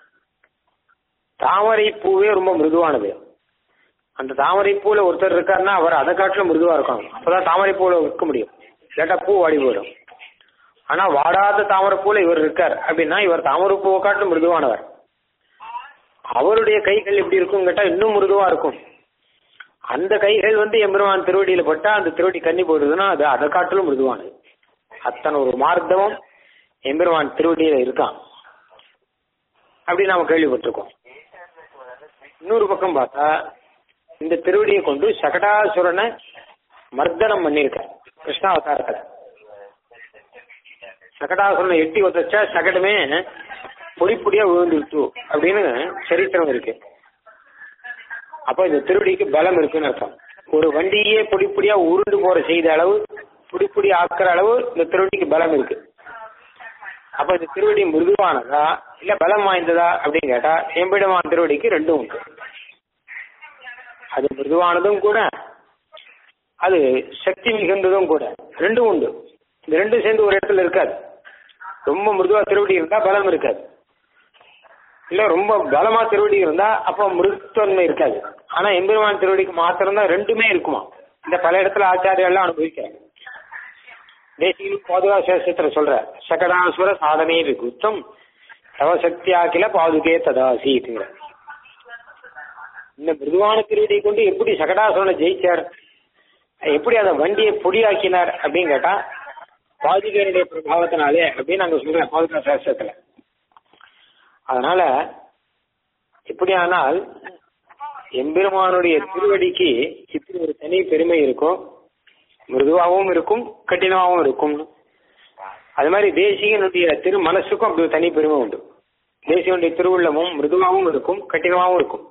தாமரை பூவே ரொம்ப மிருதுவானது அந்த தாமரை பூல ஒருத்தர் இருக்காருன்னா அவர் அதை காட்டிலும் மிருதுவா இருக்காங்க அப்பதான் தாமரை பூல இருக்க முடியும் இல்லாட்டா பூ வாடி போயிடும் ஆனா வாடாத தாமரை பூல இவர் இருக்கார் அப்படின்னா இவர் தாமரை பூவை காட்டிலும் மிருதுவானவர் அவருடைய கைகள் எப்படி இருக்கும் கேட்டா இன்னும் மிருதுவா இருக்கும் அந்த கைகள் வந்து எம்பெருமான் திருவடியில பட்டா அந்த திருவடி கண்ணி போயிடுதுன்னா அது அதை காட்டிலும் மிருதுவானது அத்தனை ஒரு மார்க்கமும் எம்பெருமான் திருவடியில இருக்கான் அப்படி நாம கேள்விப்பட்டிருக்கோம் இன்னொரு பக்கம் பார்த்தா இந்த திருவடியை கொண்டு சகடாசுரனை மர்தனம் பண்ணியிருக்க கிருஷ்ணாவதாரத்துல சகடாசுரனை எட்டி உதச்சா சகடமே பொடி பொடியா விழுந்துருச்சு அப்படின்னு சரித்திரம் இருக்கு அப்ப இந்த திருவடிக்கு பலம் இருக்குன்னு அர்த்தம் ஒரு வண்டியே பொடி பொடியா உருண்டு போற செய்த அளவு பொடி பொடி ஆக்குற அளவு இந்த திருவடிக்கு பலம் இருக்கு அப்ப இந்த திருவடி மிருதுவானதா இல்ல பலம் வாய்ந்ததா அப்படின்னு கேட்டா எம்பிடமான திருவடிக்கு ரெண்டும் உண்டு அது மிருதுவானதும் கூட அது சக்தி மிகுந்ததும் கூட ரெண்டும் உண்டு இந்த ரெண்டும் சேர்ந்து ஒரு இடத்துல இருக்காது ரொம்ப மிருதுவா திருவடி இருந்தா பலம் இருக்காது இல்ல ரொம்ப பலமா திருவடி இருந்தா அப்போ மிருதுத்தன்மை இருக்காது ஆனா எம்பெருமான் திருவடிக்கு மாத்திரம்தான் ரெண்டுமே இருக்குமா இந்த பல இடத்துல ஆச்சாரியெல்லாம் அனுபவிக்கிறாங்க தேசியம் பாதுகா சேஷத்துல சொல்ற சகடாசுர சாதனே விகுத்தம் சவசக்தியாக்கில பாதுகே ததாசீத்துங்கிற இந்த மிருதுவான திருவடியை கொண்டு எப்படி சகடாசுரனை ஜெயிச்சார் எப்படி அந்த வண்டியை பொடியாக்கினார் அப்படின்னு கேட்டா பாதுகையனுடைய பிரபாவத்தினாலே அப்படின்னு நாங்க சொல்றோம் பாதுகா சாஸ்திரத்துல அதனால எப்படியானால் எம்பெருமானுடைய திருவடிக்கு இப்படி ஒரு தனி பெருமை இருக்கும் மிருதுவாகவும் இருக்கும் கடினமாகவும் இருக்கும் அது மாதிரி தேசிகனுடைய திரு மனசுக்கும் அப்படி ஒரு தனி பெருமை உண்டு தேசிகனுடைய திருவுள்ளமும் மிருதுவாகவும் இருக்கும் கடினமாகவும் இருக்கும்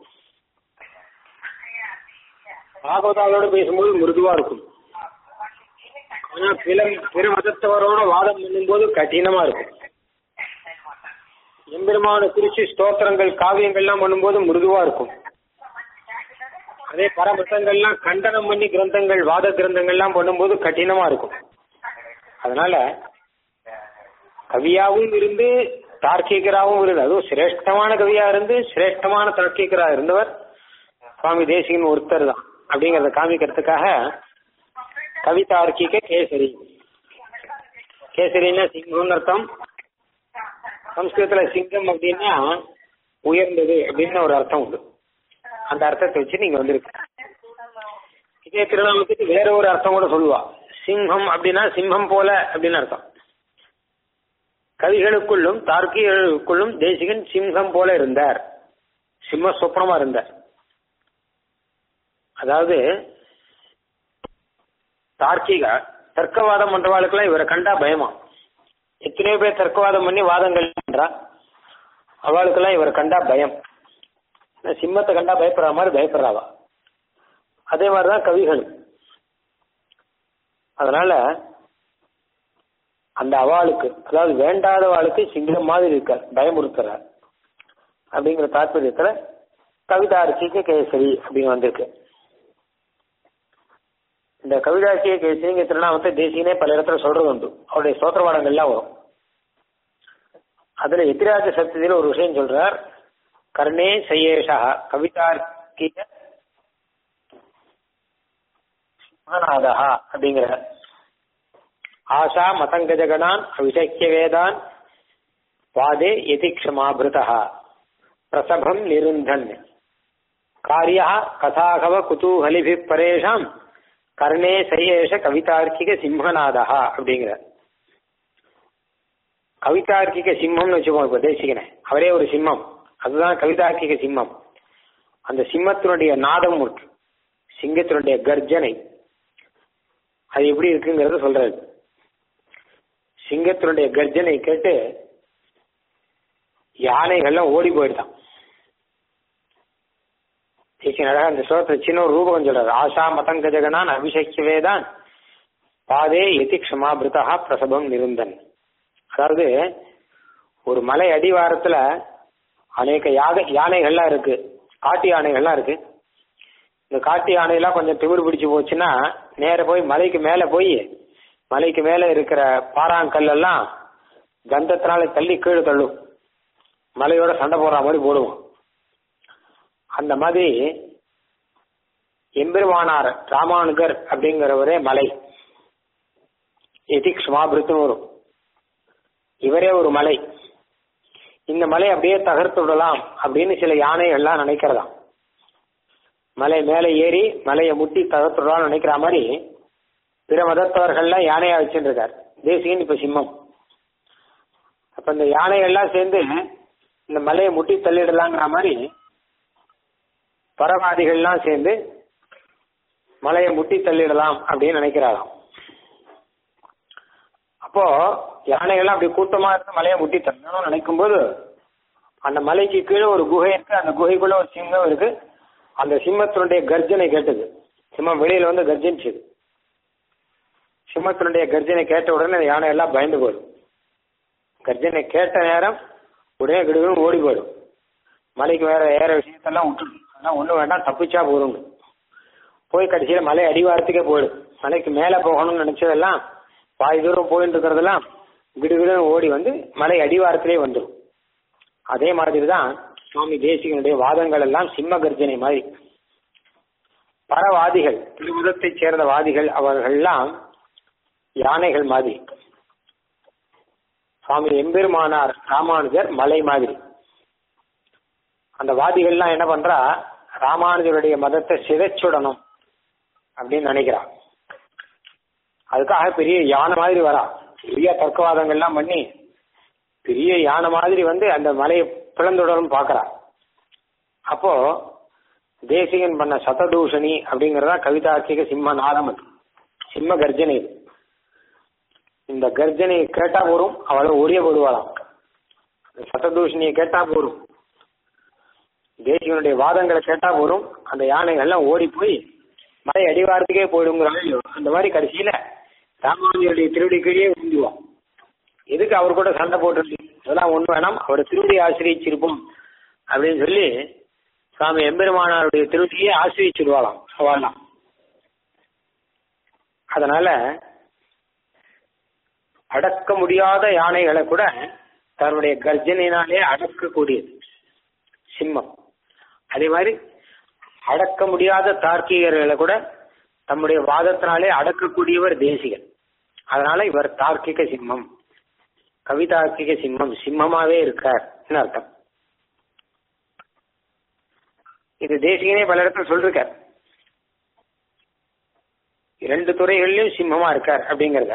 பாகவதாவோட பேசும்போது மிருதுவா இருக்கும் ஆனா பிற பிற மதத்தவரோட வாதம் பண்ணும்போது கடினமா இருக்கும் எம்பெருமான குறிச்சு ஸ்தோத்திரங்கள் காவியங்கள்லாம் பண்ணும்போது மிருதுவா இருக்கும் அதே பரமத்தங்கள்லாம் கண்டனம் பண்ணி கிரந்தங்கள் வாத கிரந்தங்கள்லாம் பண்ணும்போது கடினமா இருக்கும் அதனால கவியாவும் இருந்து தார்க்கிகராகவும் இருந்து அதுவும் சிரேஷ்டமான கவியா இருந்து சிரேஷ்டமான தார்க்கிகரா இருந்தவர் சுவாமி தேசிகன் ஒருத்தர் தான் அப்படிங்கறத காமிக்கிறதுக்காக கவிதார்க்கிக கேசரி கேசரின்னா சிங்கம்னு அர்த்தம் சம்ஸ்கிருதத்துல சிங்கம் அப்படின்னா உயர்ந்தது அப்படின்னு ஒரு அர்த்தம் உண்டு அந்த அர்த்தத்தை வச்சு நீங்க வந்திருக்கு இதே திருநாமத்துக்கு வேற ஒரு அர்த்தம் கூட சொல்லுவா சிங்கம் அப்படின்னா சிம்மம் போல அப்படின்னு அர்த்தம் கவிகளுக்குள்ளும் தார்க்கிகளுக்குள்ளும் தேசிகன் சிங்கம் போல இருந்தார் சிம்ம சொப்னமா இருந்தார் அதாவது தார்க்கிக தர்க்கவாதம் பண்றவாளுக்கெல்லாம் இவரை கண்டா பயமா எத்தனையோ பேர் தர்க்கவாதம் பண்ணி வாதங்கள் பண்றா அவளுக்கெல்லாம் இவரை கண்டா பயம் சிம்மத்தை கண்டா பயப்படுற மாதிரி பயப்படுறாவா அதே மாதிரிதான் கவிகள் அதனால அந்த அவளுக்கு அதாவது வேண்டாதவாளுக்கு சிங்கம் மாதிரி இருக்கார் பயமுறுத்துறார் அப்படிங்கிற தாற்பயத்துல கவிதாரிசிக்கு கேசரி அப்படின்னு வந்திருக்கு இந்த கவிதாசிய கேசரிங்க திருநாமத்தை தேசியனே பல இடத்துல சொல்றது உண்டு அவருடைய சோத்திரவாடங்கள்லாம் வரும் அதுல எதிராஜ சத்தியத்தில் ஒரு விஷயம் சொல்றார் கர்ணே சையேஷா கவிதார்க்கிக சிம்மநாதா அப்படிங்கிற ஆஷா மதங்கஜகணான் அவிசக்கிய வேதான் பாதே யதிக்ஷமாபிருதா பிரசபம் நிருந்தன் காரியா கதாகவ குதூகலிபி பரேஷாம் கர்ணே சையேஷ கவிதார்க்கிக சிம்மநாதா அப்படிங்கிற கவிதார்க்கிக சிம்மம்னு வச்சுக்கோங்க இப்ப தேசிகனை அவரே ஒரு சிம்மம் அதுதான் கவிதார்க்கிக சிம்மம் அந்த சிம்மத்தினுடைய நாதம் இருக்கு சிங்கத்தினுடைய கர்ஜனை அது எப்படி இருக்குங்கிறத சொல்றாரு சிங்கத்தினுடைய கர்ஜனை கேட்டு யானைகள்லாம் ஓடி போயிடுதான் அழகா அந்த ஸ்லோகத்தை சின்ன ஒரு ரூபகம் சொல்றாரு ஆஷா மதங்க ஜெகனான் அபிஷேக்கிய வேதான் பாதே எதி க்ஷமாபிருதா பிரசபம் நிருந்தன் அதாவது ஒரு மலை அடிவாரத்துல அநேக யாக யானைகள்லாம் இருக்கு காட்டு யானைகள்லாம் இருக்கு இந்த காட்டு யானையெல்லாம் கொஞ்சம் திமிர் பிடிச்சு போச்சுன்னா நேர போய் மலைக்கு மேல போய் மலைக்கு மேல இருக்கிற பாறாங்கல் எல்லாம் கந்தத்தினால தள்ளி கீழே தள்ளும் மலையோட சண்டை போடுற மாதிரி போடுவோம் அந்த மாதிரி எம்பெருமானார் ராமானுகர் அப்படிங்கிறவரே மலை எதிக் சுமாபிருத்துன்னு வரும் இவரே ஒரு மலை இந்த மலை அப்படியே தகர்த்து விடலாம் அப்படின்னு சில யானைகள்லாம் நினைக்கிறதாம் மலை மேலே ஏறி மலையை முட்டி தகர்த்து விடலாம்னு நினைக்கிற மாதிரி பிற மதத்தவர்கள்லாம் யானையா வச்சுருக்கார் தேசியன் இப்ப சிம்மம் அப்ப இந்த யானைகள்லாம் சேர்ந்து இந்த மலையை முட்டி தள்ளிடலாங்கிற மாதிரி பரவாதிகள்லாம் சேர்ந்து மலையை முட்டி தள்ளிடலாம் அப்படின்னு நினைக்கிறாராம் அப்போ யானைகள்லாம் அப்படி கூட்டமா இருந்து மலையை முட்டி தள்ளணும்னு நினைக்கும் போது அந்த மலைக்கு கீழே ஒரு குகை இருக்கு அந்த குகைக்குள்ள ஒரு சிங்கம் இருக்கு அந்த சிம்மத்தினுடைய கர்ஜனை கேட்டது சிம்மம் வெளியில வந்து கர்ஜனிச்சுது சிம்மத்தினுடைய கர்ஜனை கேட்ட உடனே அந்த யானை எல்லாம் பயந்து போயிடும் கர்ஜனை கேட்ட நேரம் உடனே கிடுன்னு ஓடி போயிடும் மலைக்கு வேற ஏற விஷயத்தெல்லாம் விட்டுடும் அதெல்லாம் ஒன்றும் வேண்டாம் தப்பிச்சா போதும் போய் கடைசியில மலை அடிவாரத்துக்கே போயிடும் மலைக்கு மேல போகணும்னு நினைச்சதெல்லாம் பாதி தூரம் போயிட்டு இருக்கிறதெல்லாம் கிடுகிடுன்னு ஓடி வந்து மலை அடிவாரத்திலே வந்துடும் அதே மாதிரி தான் சுவாமி தேசிகனுடைய வாதங்கள் எல்லாம் சிம்ம கர்ஜனை மாதிரி பரவாதிகள் திருமுதத்தைச் சேர்ந்த வாதிகள் அவர்கள்லாம் யானைகள் மாதிரி சுவாமி எம்பெருமானார் ராமானுஜர் மலை மாதிரி அந்த வாதிகள்லாம் என்ன பண்றா ராமானுஜருடைய மதத்தை சிதைச்சுடணும் அப்படின்னு நினைக்கிறா அதுக்காக பெரிய யானை மாதிரி வரா பெரிய தர்க்கவாதங்கள்லாம் பண்ணி பெரிய யானை மாதிரி வந்து அந்த மலையை பிளந்துடணும் பார்க்கறா அப்போ தேசிகன் பண்ண சததூஷணி அப்படிங்கறதா கவிதார்த்திக சிம்ம நாதம் அது சிம்ம கர்ஜனை இது இந்த கர்ஜனையை கேட்டா போரும் அவளை ஒடிய போடுவாளாம் சததூஷணியை கேட்டா போரும் தேசிகனுடைய வாதங்களை கேட்டா போரும் அந்த யானைகள்லாம் ஓடி போய் மலை அடிவாரத்துக்கே போயிடுங்கிறாங்க அந்த மாதிரி கடைசியில ராமானுஜருடைய திருவடி கீழே விழுந்துவான் எதுக்கு அவர் கூட சண்டை போட்டு அதெல்லாம் ஒண்ணு வேணாம் அவர் திருவடி ஆசிரியச்சிருப்போம் அப்படின்னு சொல்லி சுவாமி எம்பெருமானாருடைய திருவடியே ஆசிரியச்சிடுவாளாம் அவெல்லாம் அதனால அடக்க முடியாத யானைகளை கூட தன்னுடைய கர்ஜனையினாலே அடக்கக்கூடியது சிம்மம் அதே மாதிரி அடக்க முடியாத தார்க்கிகர்களை கூட தம்முடைய வாதத்தினாலே அடக்கக்கூடியவர் தேசிகன் அதனால இவர் தார்க்கிக சிம்மம் கவிதார்க்கிக சிம்மம் சிம்மமாவே இருக்கார் அர்த்தம் இது தேசிகனே பல இடத்துல சொல்லிருக்கார் இரண்டு துறைகளிலும் சிம்மமா இருக்கார் அப்படிங்கறத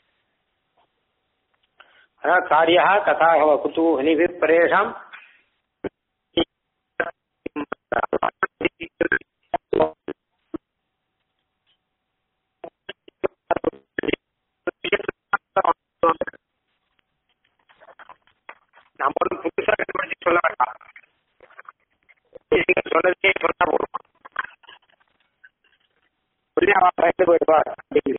அதான் காரியா கதாகவ குதூஹலி பரேஷாம் நம்ம ஒரு புதுசா கண்டுபிடிச்சு சொல்ல வேண்டாம் சொன்னதே சொன்னா போதும் புரியாம பயந்து போயிடுவார் அப்படின்னு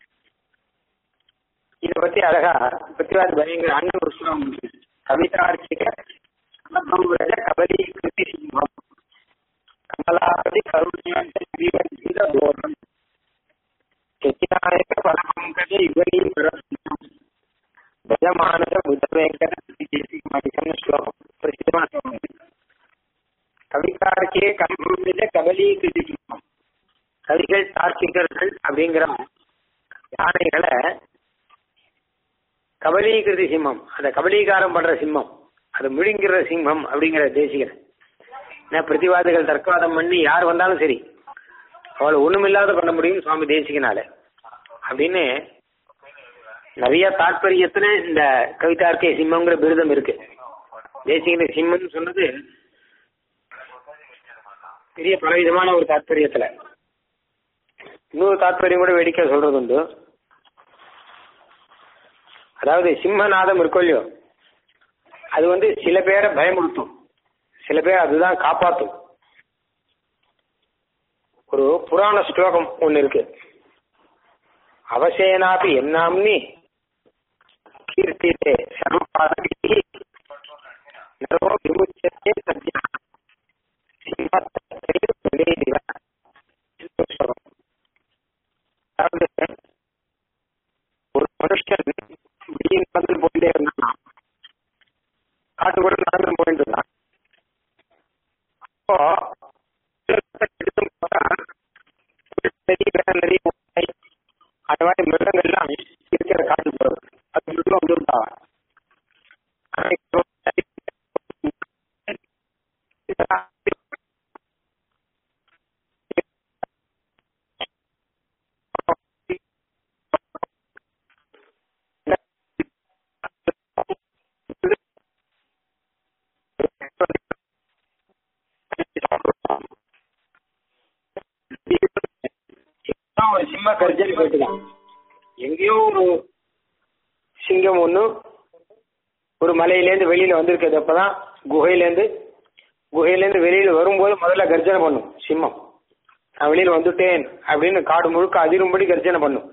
இதை பத்தி அழகா பிருத்திவாஜ் பயங்கர அண்ணன் ஒரு ஸ்லோகம் உண்டு. கவிதார்க்கிக கமலபூரஜ கபலி கிருதி சிம்மம் கமலாபதி கருணியாண்ட ஜீவன் ஜீத போதம் சச்சிநாயக பரமங்கஜ யுகரி பரசிம்மம் பஜமானத புதவேங்கட தேசிகமான ஸ்லோகம் பிரசித்தமான ஸ்லோகம் இது. கவிதார்க்கே கம்பூர்மித கபலி கிருதி சிம்மம் கவிகள் தார்க்கிகர்கள் அப்படிங்கிற யானைகளை கபலீகிருதி சிம்மம் அந்த கபலீகாரம் பண்ற சிம்மம் அது முழுங்கிற சிம்மம் அப்படிங்கிற தேசிகர் ஏன்னா பிரதிவாதிகள் தர்க்கவாதம் பண்ணி யார் வந்தாலும் சரி அவளை ஒண்ணுமில்லாத பண்ண முடியும் சுவாமி தேசிகனால அப்படின்னு நிறைய தாற்பயத்துல இந்த கவிதார்க்கே சிம்மங்கிற விருதம் இருக்கு தேசிகன சிம்மம்னு சொன்னது பெரிய பலவிதமான ஒரு தாற்பயத்துல இன்னொரு தாற்பயம் கூட வேடிக்கை சொல்றது உண்டு அதாவது சிம்மநாதம் இருக்கும் இல்லையோ அது வந்து சில பேரை பயமுறுத்தும் சில பேர் அதுதான் காப்பாத்தும் ஒரு புராண ஸ்லோகம் ஒன்னு இருக்கு அவசேனாபி என்னாம்னி கீர்த்தித்தே சர்வபாதகி நரோ விமுச்சத்தே சத்யா சிம்மத்தை வெளியிடுவ ஸ்லோகம் அதாவது ஒரு மனுஷன் வெளியே நடந்து போயிட்டே இருந்தான் காட்டு கூட நடந்து போயிட்டு இருந்தான் அப்போ எடுத்தும் பார்த்தா நெறி வேற நெறி ஓட்டை, அந்த மாதிரி மிருகங்கள்லாம் இருக்கிற காட்டு போறது அது மிருகம் வந்துருந்தா ஒரு சிம்ம கர்ஜனை போயிட்டுதான் எங்கேயோ ஒரு சிங்கம் ஒண்ணு ஒரு மலையிலேருந்து வெளியில வந்திருக்கிறது அப்பதான் குகையிலேருந்து குகையிலேருந்து வெளியில வரும்போது முதல்ல கர்ஜனை பண்ணும் சிம்மம் நான் வெளியில வந்துட்டேன் அப்படின்னு காடு முழுக்க அதிரும்படி கர்ஜனை பண்ணும்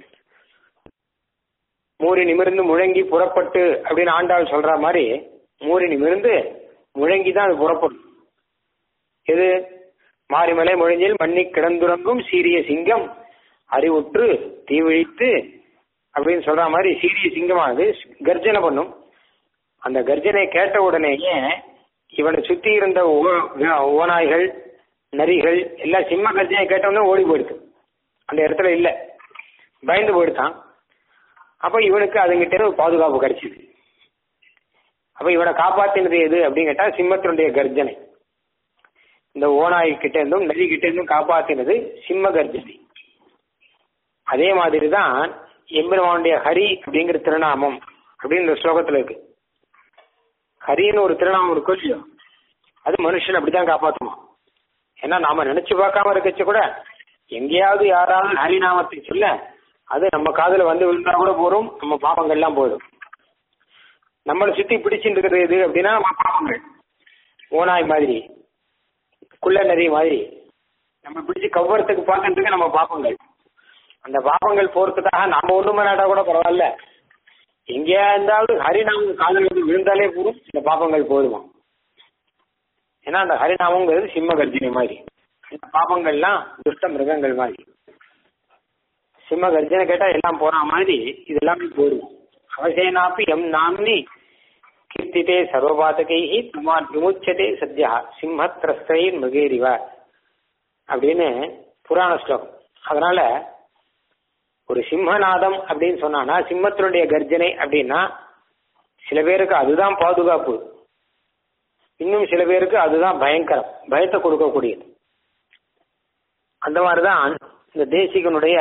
மூறி நிமிர்ந்து முழங்கி புறப்பட்டு அப்படின்னு ஆண்டாள் சொல்ற மாதிரி மூறி நிமிர்ந்து முழங்கி தான் அது புறப்படும் எது மாரிமலை மொழிஞ்சில் மண்ணி கிடந்துறங்கும் சீரிய சிங்கம் அறிவுற்று தீவிழித்து அப்படின்னு சொல்ற மாதிரி சீரிய சிங்கமானது கர்ஜனை பண்ணும் அந்த கர்ஜனை கேட்ட உடனேயே இவனை சுத்தி இருந்த ஓ- ஓநாய்கள் நரிகள் எல்லாம் சிம்ம கர்ஜனை கேட்ட உடனே ஓடி போயிடுது அந்த இடத்துல இல்ல பயந்து போயிடுதான் அப்ப இவனுக்கு அதுங்கிட்ட இருந்து ஒரு பாதுகாப்பு கிடைச்சிது அப்ப இவனை காப்பாத்தினது எது அப்படின்னு கேட்டா சிம்மத்தினுடைய கர்ஜனை இந்த ஓநாய் கிட்ட இருந்தும் நரி கிட்ட இருந்தும் காப்பாத்தினது சிம்ம கர்ஜனை அதே மாதிரி தான் எம்பெருமானுடைய ஹரி அப்படிங்கிற திருநாமம் அப்படின்னு இந்த ஸ்லோகத்துல இருக்கு ஹரின்னு ஒரு திருநாமம் இருக்கும் இல்லையோ அது மனுஷன் அப்படிதான் காப்பாத்துமா ஏன்னா நாம நினைச்சு பார்க்காம இருக்கச்சு கூட எங்கேயாவது யாராவது ஹரிநாமத்தை சொல்ல அது நம்ம காதுல வந்து விழுந்தா கூட போறோம் நம்ம பாவங்கள்லாம் போயிடும் நம்மளை சுத்தி பிடிச்சிட்டு இருக்கிறது எது அப்படின்னா நம்ம பாவங்கள் ஓனாய் மாதிரி குள்ள நரி மாதிரி நம்ம பிடிச்சு கவ்வறதுக்கு பார்க்கறதுக்கு நம்ம பாப்பங்கள் அந்த பாப்பங்கள் போறதுக்காக நம்ம ஒண்ணுமே நாட்டா கூட பரவாயில்ல எங்கேயா இருந்தாலும் ஹரிநாமம் காதல் வந்து விழுந்தாலே போதும் இந்த பாப்பங்கள் போதுமா ஏன்னா அந்த ஹரிநாமங்கிறது சிம்ம கர்ஜினி மாதிரி இந்த பாப்பங்கள்லாம் துஷ்ட மிருகங்கள் மாதிரி சிம்ம கர்ஜனை கேட்டா எல்லாம் போற மாதிரி இது எல்லாமே போதும் அவசேனாப்பி எம் நாம்னி கீர்த்தித்தே சர்வபாதகைஹி துமார் விமுச்சதே சத்யா சிம்மத்ரஸ்தை மிருகேரிவ அப்படின்னு புராண ஸ்லோகம் அதனால ஒரு சிம்மநாதம் அப்படின்னு சொன்னானா சிம்மத்தினுடைய கர்ஜனை அப்படின்னா சில பேருக்கு அதுதான் பாதுகாப்பு இன்னும் சில பேருக்கு அதுதான் பயங்கரம் பயத்தை கொடுக்கக்கூடியது அந்த மாதிரிதான் இந்த தேசிகனுடைய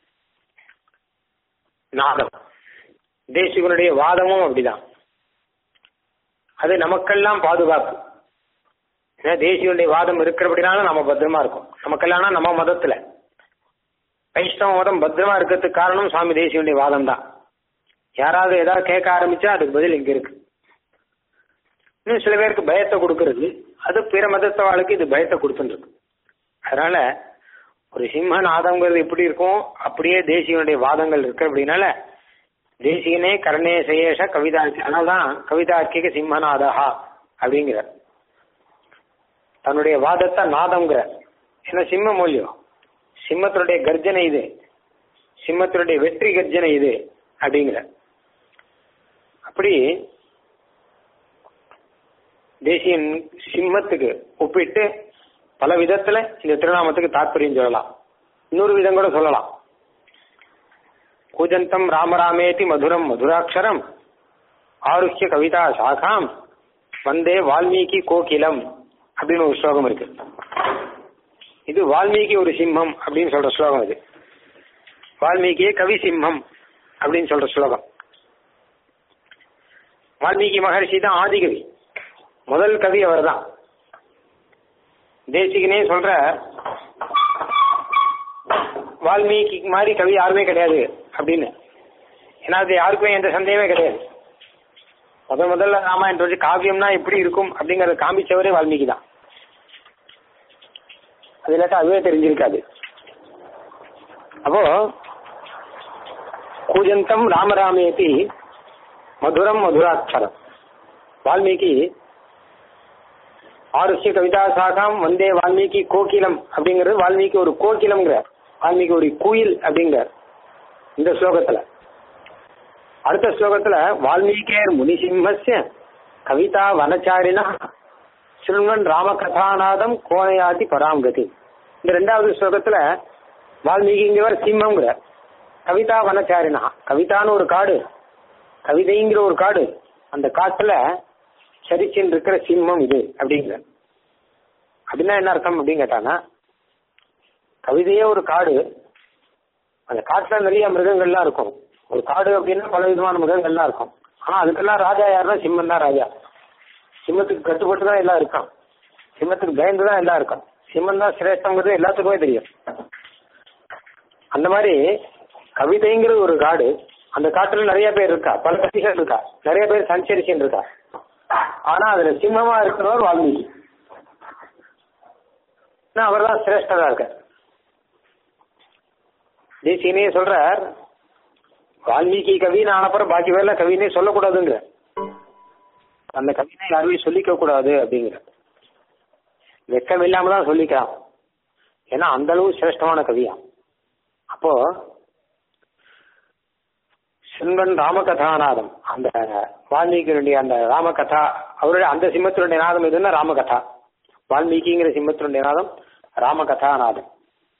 நாதம் தேசிகனுடைய வாதமும் அப்படிதான் அது நமக்கெல்லாம் பாதுகாப்பு ஏன்னா தேசிகனுடைய வாதம் இருக்கிறபடினால நம்ம பத்திரமா இருக்கோம் நமக்கெல்லாம் நம்ம மதத்துல வைஷ்ணவ மதம் பத்திரமா இருக்கிறதுக்கு காரணம் சுவாமி தேசிகனுடைய வாதம் தான் யாராவது ஏதாவது கேட்க ஆரம்பிச்சா அதுக்கு பதில் இங்க இருக்கு இன்னும் சில பேருக்கு பயத்தை கொடுக்கறது அது பிற மதத்தவாளுக்கு இது பயத்தை கொடுத்துருக்கு அதனால ஒரு சிம்மநாதங்கிறது எப்படி இருக்கும் அப்படியே தேசிகனுடைய வாதங்கள் இருக்கு அப்படின்னால தேசிகனே கர்ணே சயேஷ கவிதா அதனால்தான் கவிதாக்கிக சிம்மநாதஹா அப்படிங்கிறார் தன்னுடைய வாதத்தை நாதம்ங்கிற ஏன்னா சிம்ம மூலியம் சிம்மத்தினுடைய கர்ஜனை இது சிம்மத்தினுடைய வெற்றி கர்ஜனை இது அப்படிங்கிற அப்படி தேசியன் சிம்மத்துக்கு ஒப்பிட்டு பல விதத்துல இந்த திருநாமத்துக்கு தாற்பயம் சொல்லலாம் இன்னொரு விதம் கூட சொல்லலாம் கூஜந்தம் ராமராமேதி மதுரம் மதுராட்சரம் ஆருஷ்ய கவிதா சாகாம் வந்தே வால்மீகி கோகிலம் அப்படின்னு ஒரு ஸ்லோகம் இருக்கு இது வால்மீகி ஒரு சிம்மம் அப்படின்னு சொல்ற ஸ்லோகம் இது வால்மீகியே கவி சிம்மம் அப்படின்னு சொல்ற ஸ்லோகம் வால்மீகி மகர்ஷி தான் ஆதிகவி முதல் கவி அவர் தான் தேசிகனே சொல்ற வால்மீகி மாதிரி கவி யாருமே கிடையாது அப்படின்னு ஏன்னா அது யாருக்குமே எந்த சந்தேகமே கிடையாது முதல் முதல்ல ராமாயணம் வச்சு காவியம்னா எப்படி இருக்கும் அப்படிங்கறத காமிச்சவரே வால்மீகி தான் அது இல்லாட்டா அதுவே தெரிஞ்சிருக்காது அப்போ கூஜந்தம் ராமராமேதி மதுரம் மதுராட்சரம் வால்மீகி ஆருஷ்ய கவிதா சாகாம் வந்தே வால்மீகி கோகிலம் அப்படிங்கிறது வால்மீகி ஒரு கோகிலம்ங்கிறார் வால்மீகி ஒரு குயில் அப்படிங்கிறார் இந்த ஸ்லோகத்துல அடுத்த ஸ்லோகத்துல வால்மீகேர் முனிசிம்மஸ்ய கவிதா வனச்சாரினா சிறுவன் ராமகதாநாதம் கோணையாதி பராங்கதி இந்த ரெண்டாவது ஸ்லோகத்துல வால்மீகிங்கிறவர் சிம்மங்கிறார் கவிதா வனச்சாரினா கவிதான்னு ஒரு காடு கவிதைங்கிற ஒரு காடு அந்த காட்டுல சரிச்சின்னு இருக்கிற சிம்மம் இது அப்படிங்கிற அப்படின்னா என்ன அர்த்தம் அப்படின்னு கேட்டானா கவிதையே ஒரு காடு அந்த காட்டுல நிறைய மிருகங்கள்லாம் இருக்கும் ஒரு காடு அப்படின்னா பல விதமான மிருகங்கள்லாம் இருக்கும் ஆனா அதுக்கெல்லாம் ராஜா யாருன்னா சிம்மம் தான் ராஜா சிம்மத்துக்கு கட்டுப்பட்டு தான் எல்லாம் இருக்கான் சிம்மத்துக்கு பயந்து தான் எல்லாம் இருக்கான் சிம்மம் தான் சிரேஷ்டங்கிறது எல்லாத்துக்குமே தெரியும் அந்த மாதிரி கவிதைங்கிறது ஒரு காடு அந்த காட்டுல நிறைய பேர் இருக்கா பல கட்சிகள் இருக்கா நிறைய பேர் சஞ்சரிச்சுன்னு இருக்கா ஆனா அதுல சிம்மமா இருக்கிறவர் வால்மீகி அவர் தான் சிரேஷ்டரா இருக்கார் தேசியனே சொல்றார் வால்மீகி கவின்னு ஆனப்புறம் பாக்கி பேர்ல கவினே சொல்லக்கூடாதுங்கிற அந்த கவினை யாருமே சொல்லிக்க கூடாது அப்படிங்கிற வெக்கம் இல்லாம தான் சொல்லிக்கலாம் ஏன்னா அந்த அளவு சிரேஷ்டமான கவியா அப்போ சிம்மன் ராமகதாநாதம் அந்த வால்மீகியினுடைய அந்த ராமகதா அவருடைய அந்த சிம்மத்தினுடைய நாதம் எதுன்னா ராமகதா வால்மீகிங்கிற சிம்மத்தினுடைய நாதம் ராமகதாநாதம்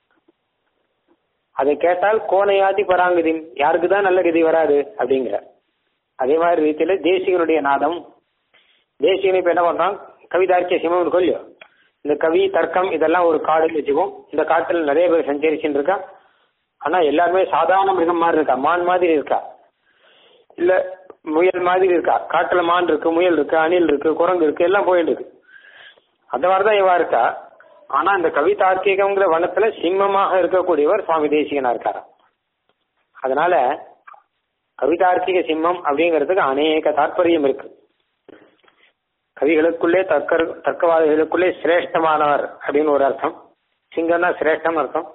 அதை கேட்டால் கோணையாதி பராங்கதி யாருக்கு தான் நல்ல கதி வராது அப்படிங்கிற அதே மாதிரி ரீதியில தேசிகனுடைய நாதம் தேசிகனை இப்ப என்ன பண்றான் கவிதார்க்கிய சிம்மன் கொல்லியோ இந்த கவி தர்க்கம் இதெல்லாம் ஒரு காடுன்னு வச்சுக்கோம் இந்த காட்டுல நிறைய பேர் சஞ்சரிச்சுட்டு இருக்கா ஆனா எல்லாருமே சாதாரண மிருகம் மாதிரி இருக்கா மான் மாதிரி இருக்கா இல்ல முயல் மாதிரி இருக்கா காட்டுல மான் இருக்கு முயல் இருக்கு அணில் இருக்கு குரங்கு இருக்கு எல்லாம் போயிட்டு இருக்கு அந்த மாதிரிதான் இவா இருக்கா ஆனா இந்த கவிதார்க்கிகங்கிற வனத்துல சிம்மமாக இருக்கக்கூடியவர் சுவாமி தேசிகனா இருக்காரா அதனால கவிதார்க்கிக சிம்மம் அப்படிங்கிறதுக்கு அநேக தாற்பயம் இருக்கு கவிகளுக்குள்ளே தர்க்க தர்க்கவாதிகளுக்குள்ளே சிரேஷ்டமானவர் அப்படின்னு ஒரு அர்த்தம் சிங்கம்னா சிரேஷ்டம் அர்த்தம்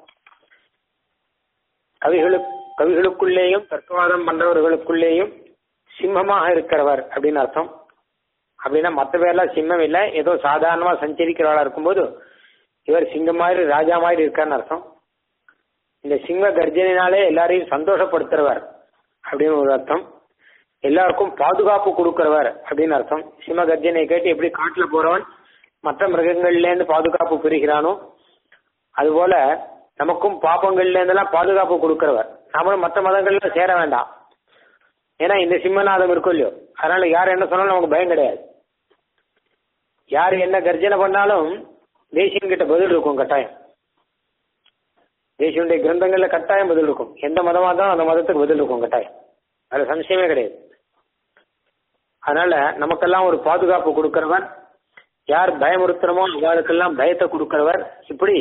கவிகளு கவிகளுக்குள்ளேயும் தர்க்கவாதம் பண்றவர்களுக்குள்ளேயும் சிம்மமாக இருக்கிறவர் அப்படின்னு அர்த்தம் அப்படின்னா மற்ற பேர்லாம் சிம்மம் இல்லை ஏதோ சாதாரணமா சஞ்சரிக்கிறவளா இருக்கும்போது இவர் சிங்கம் மாதிரி ராஜா மாதிரி இருக்கான்னு அர்த்தம் இந்த சிங்க கர்ஜனினாலே எல்லாரையும் சந்தோஷப்படுத்துறவர் அப்படின்னு ஒரு அர்த்தம் எல்லாருக்கும் பாதுகாப்பு கொடுக்கிறவர் அப்படின்னு அர்த்தம் சிம்ம கர்ஜனை கேட்டு எப்படி காட்டுல போறவன் மற்ற மிருகங்கள்ல இருந்து பாதுகாப்பு பெறுகிறானோ அதுபோல நமக்கும் பாப்பங்கள்ல இருந்தெல்லாம் பாதுகாப்பு கொடுக்கிறவர் நாமளும் மற்ற மதங்கள்ல சேர வேண்டாம் ஏன்னா இந்த சிம்மநாதம் இருக்கும் இல்லையோ அதனால யார் என்ன சொன்னாலும் நமக்கு பயம் கிடையாது யார் என்ன கர்ஜனை பண்ணாலும் தேசியம் கிட்ட பதில் இருக்கும் கட்டாயம் தேசியனுடைய கிரந்தங்கள்ல கட்டாயம் பதில் இருக்கும் எந்த மதமா இருந்தாலும் அந்த மதத்துக்கு பதில் இருக்கும் கட்டாயம் அதுல சம்சயமே கிடையாது அதனால நமக்கெல்லாம் ஒரு பாதுகாப்பு கொடுக்கிறவர் யார் பயமுறுத்துறமோ அவர்களுக்கெல்லாம் பயத்தை கொடுக்கிறவர் இப்படி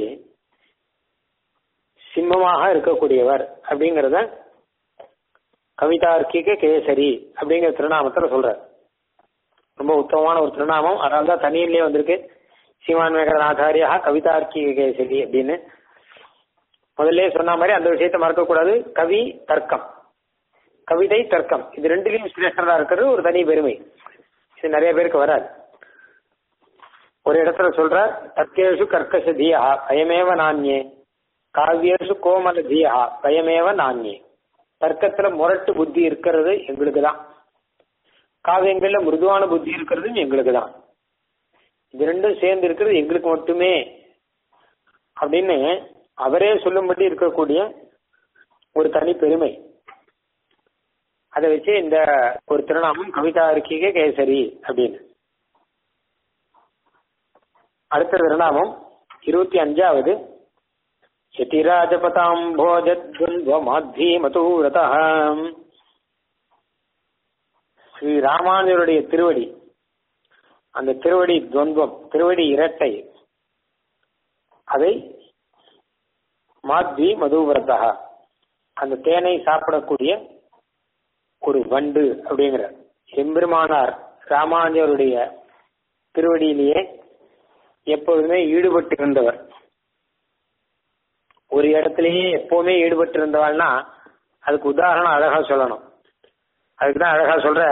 சிம்மமாக இருக்கக்கூடியவர் அப்படிங்கிறத கவிதார்க்கிக கேசரி அப்படிங்கிற திருநாமத்துல சொல்றார் ரொம்ப உத்தமமான ஒரு திருநாமம் அதனால தான் தனியிலே வந்திருக்கு சீமான் மேகநாதாரியா கவிதார்க்கிக கேசரி அப்படின்னு முதல்ல சொன்ன மாதிரி அந்த விஷயத்த மறக்கக்கூடாது கவி தர்க்கம் கவிதை தர்க்கம் இது ரெண்டுலையும் சிரேஷ்டரா இருக்கிறது ஒரு தனி பெருமை இது நிறைய பேருக்கு வராது ஒரு இடத்துல சொல்ற தர்க்கேஷு கர்க்கச தியா பயமேவ நான்யே காவியேஷு கோமல தியா பயமேவ நான்யே தர்க்கத்துல முரட்டு புத்தி இருக்கிறது எங்களுக்கு தான் காவியங்கள்ல மிருதுவான புத்தி இருக்கிறதும் எங்களுக்கு தான் இது ரெண்டும் சேர்ந்து இருக்கிறது எங்களுக்கு மட்டுமே அப்படின்னு அவரே சொல்லும்படி இருக்கக்கூடிய ஒரு தனி பெருமை அதை வச்சு இந்த ஒரு திருநாமம் கவிதா இருக்கிக கேசரி அப்படின்னு அடுத்த திருநாமம் இருபத்தி அஞ்சாவது யதிராஜபதாம் போஜத்வந்த்வமாத்வி மதூரதா ஸ்ரீ ராமானுஜருடைய திருவடி அந்த திருவடி துவந்தம் திருவடி இரட்டை அதை மாத்வி மதுவிரதா அந்த தேனை சாப்பிடக்கூடிய ஒரு வண்டு அப்படிங்கிற எம்பெருமானார் ராமானுஜருடைய திருவடியிலேயே எப்பொழுதுமே ஈடுபட்டு இருந்தவர் ஒரு இடத்துலயே எப்பவுமே ஈடுபட்டு இருந்தவாள்னா அதுக்கு உதாரணம் அழகா சொல்லணும் அதுக்குதான் அழகா சொல்ற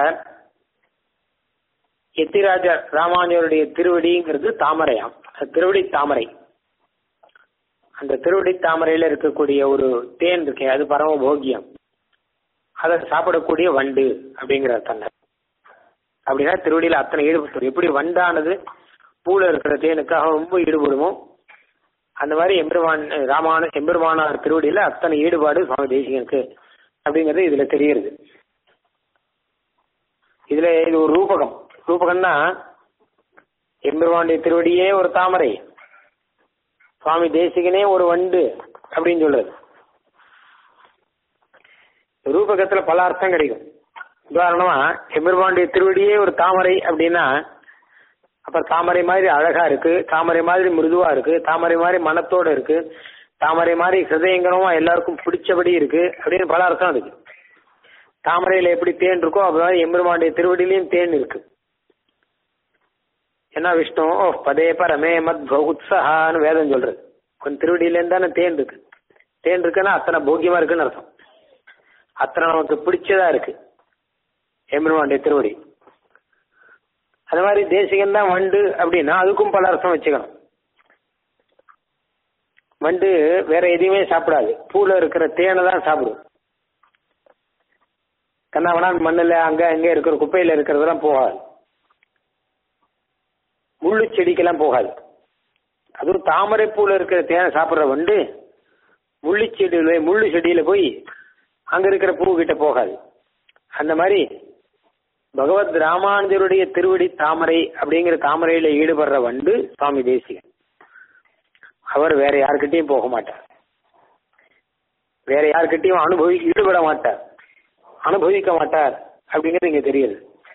எத்திராஜ ராமானுஜருடைய திருவடிங்கிறது தாமரையாம் அது திருவடி தாமரை அந்த திருவடி தாமரையில இருக்கக்கூடிய ஒரு தேன் இருக்கே அது பரம போகியம் அதை சாப்பிடக்கூடிய வண்டு அப்படிங்கிற தன்னை அப்படின்னா திருவடியில அத்தனை ஈடுபட்டு எப்படி வண்டானது பூல இருக்கிற தேனுக்காக ரொம்ப ஈடுபடுமோ அந்த மாதிரி எம்பெருமான் ராமான எம்பெருமானார் திருவடியில அத்தனை ஈடுபாடு சுவாமி தேசிகனுக்கு அப்படிங்கிறது இதுல தெரியுது இதுல இது ஒரு ரூபகம் ரூபகம்னா எம்பெருமானுடைய திருவடியே ஒரு தாமரை சுவாமி தேசிகனே ஒரு வண்டு அப்படின்னு சொல்றது ரூபகத்துல பல அர்த்தம் கிடைக்கும் உதாரணமா எம்பெருமானுடைய திருவடியே ஒரு தாமரை அப்படின்னா அப்ப தாமரை மாதிரி அழகா இருக்கு தாமரை மாதிரி மிருதுவா இருக்கு தாமரை மாதிரி மனத்தோட இருக்கு தாமரை மாதிரி ஹிருதயங்கரமா எல்லாருக்கும் பிடிச்சபடி இருக்கு அப்படின்னு பல அர்த்தம் இருக்கு தாமரையில எப்படி தேன் இருக்கோ அப்படி எம்பெருமானுடைய திருவடியிலையும் தேன் இருக்கு என்ன விஷ்ணு ஓ பதே பரமே மத் உத்சகான்னு வேதம் சொல்றது கொஞ்சம் திருவடியில இருந்தானே தேன் இருக்கு தேன் இருக்குன்னா அத்தனை போக்கியமா இருக்குன்னு அர்த்தம் அத்தனை நமக்கு பிடிச்சதா இருக்கு எம்பெருமானுடைய திருவடி அது மாதிரி தேசிகம் தான் வண்டு அப்படின்னா அதுக்கும் பல அர்த்தம் வச்சுக்கணும் வண்டு வேற எதையுமே சாப்பிடாது பூல இருக்கிற தேனை தான் சாப்பிடும் கண்ணாவனா மண்ணில் அங்க அங்க இருக்கிற குப்பையில இருக்கிறதெல்லாம் போகாது முள்ளு செடிக்கெல்லாம் போகாது அதுவும் தாமரை பூல இருக்கிற தேனை சாப்பிட்ற வண்டு முள்ளு செடியில முள்ளு செடியில போய் அங்க இருக்கிற பூ கிட்ட போகாது அந்த மாதிரி பகவத் ராமானுஜருடைய திருவடி தாமரை அப்படிங்கிற தாமரையில ஈடுபடுற வண்டு சுவாமி தேசிகன் அவர் வேற யாருக்கிட்டையும் போக மாட்டார் வேற யாருக்கிட்டையும் அனுபவி ஈடுபட மாட்டார் அனுபவிக்க மாட்டார் அப்படிங்கிறது இங்க தெரியுது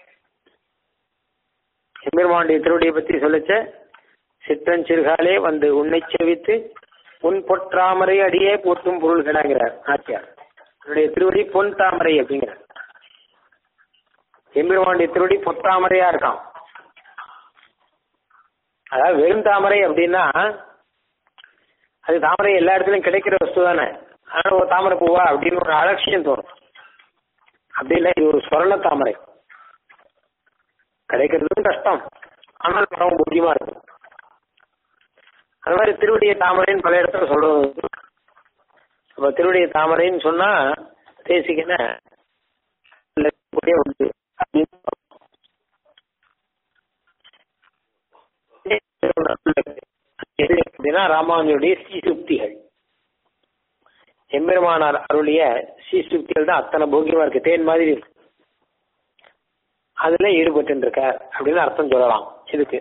எம்பெருமானுடைய திருவடியை பத்தி சொல்லச்ச சித்தன் சிறுகாலே வந்து உன்னை செவித்து உன் பொற்றாமரை அடியே போற்றும் பொருள்களாங்கிறார் ஆச்சியார் என்னுடைய திருவடி பொன் தாமரை அப்படிங்கிறார் எம்பெருமானுடைய திருவடி பொத்தாமரையா இருக்கான் அதாவது வெறும் தாமரை அப்படின்னா அது தாமரை எல்லா இடத்துலயும் கிடைக்கிற வஸ்து தானே அதனால ஒரு தாமரை பூவா அப்படின்னு ஒரு அலட்சியம் தோணும் அப்படி இல்லை இது ஒரு சொர்ண தாமரை கிடைக்கிறதும் கஷ்டம் ஆனால் பரவ முக்கியமா இருக்கும் அது மாதிரி திருவடிய தாமரைன்னு பல இடத்துல சொல்றது அப்ப திருவடிய தாமரைன்னு சொன்னா தேசிக்கன உண்டு அப்படின்னா ராமானுடைய ஸ்ரீசுக்திகள் எம்பெருமானார் அருளிய ஸ்ரீசுக்திகள் தான் அத்தனை போக்கியமா இருக்கு தேன் மாதிரி இருக்கு அதுல ஈடுபட்டு இருக்கார் அப்படின்னு அர்த்தம் சொல்லலாம் இதுக்கு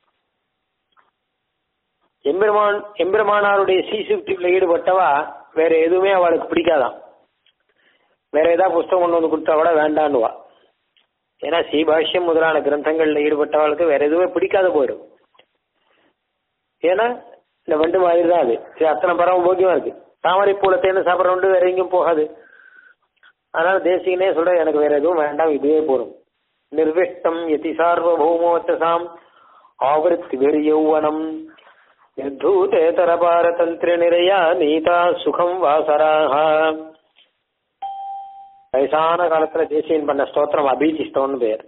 எம்பெருமான் எம்பெருமானாருடைய ஸ்ரீசுக்தியில் ஈடுபட்டவா வேற எதுவுமே அவளுக்கு பிடிக்காதான் வேற ஏதாவது புஸ்தகம் கொண்டு வந்து கொடுத்தா கூட வேண்டான்னுவா ஏன்னா ஸ்ரீபாஷ்யம் முதலான கிரந்தங்கள்ல ஈடுபட்டவளுக்கு வேற எதுவுமே பிடிக்காத போயிடும் ஏன்னா இந்த வண்டு மாதிரி தான் அது இது அத்தனை பரவ போக்கியமா இருக்கு தாமரை பூல தேர்ந்து சாப்பிட்ற வண்டு வேற எங்கேயும் போகாது அதனால தேசிகனே சொல்ற எனக்கு வேற எதுவும் வேண்டாம் இதுவே போதும் நிர்விஷ்டம் யதி சார்வபௌமோச்சசாம் ஆவருத்தி வெறி யௌவனம் நிர்தூதேதர பாரதந்திர நிறையா நீதா சுகம் வாசராக வயசான காலத்துல தேசியன் பண்ண ஸ்தோத்திரம் அபிஜிஸ்தோன்னு பேர்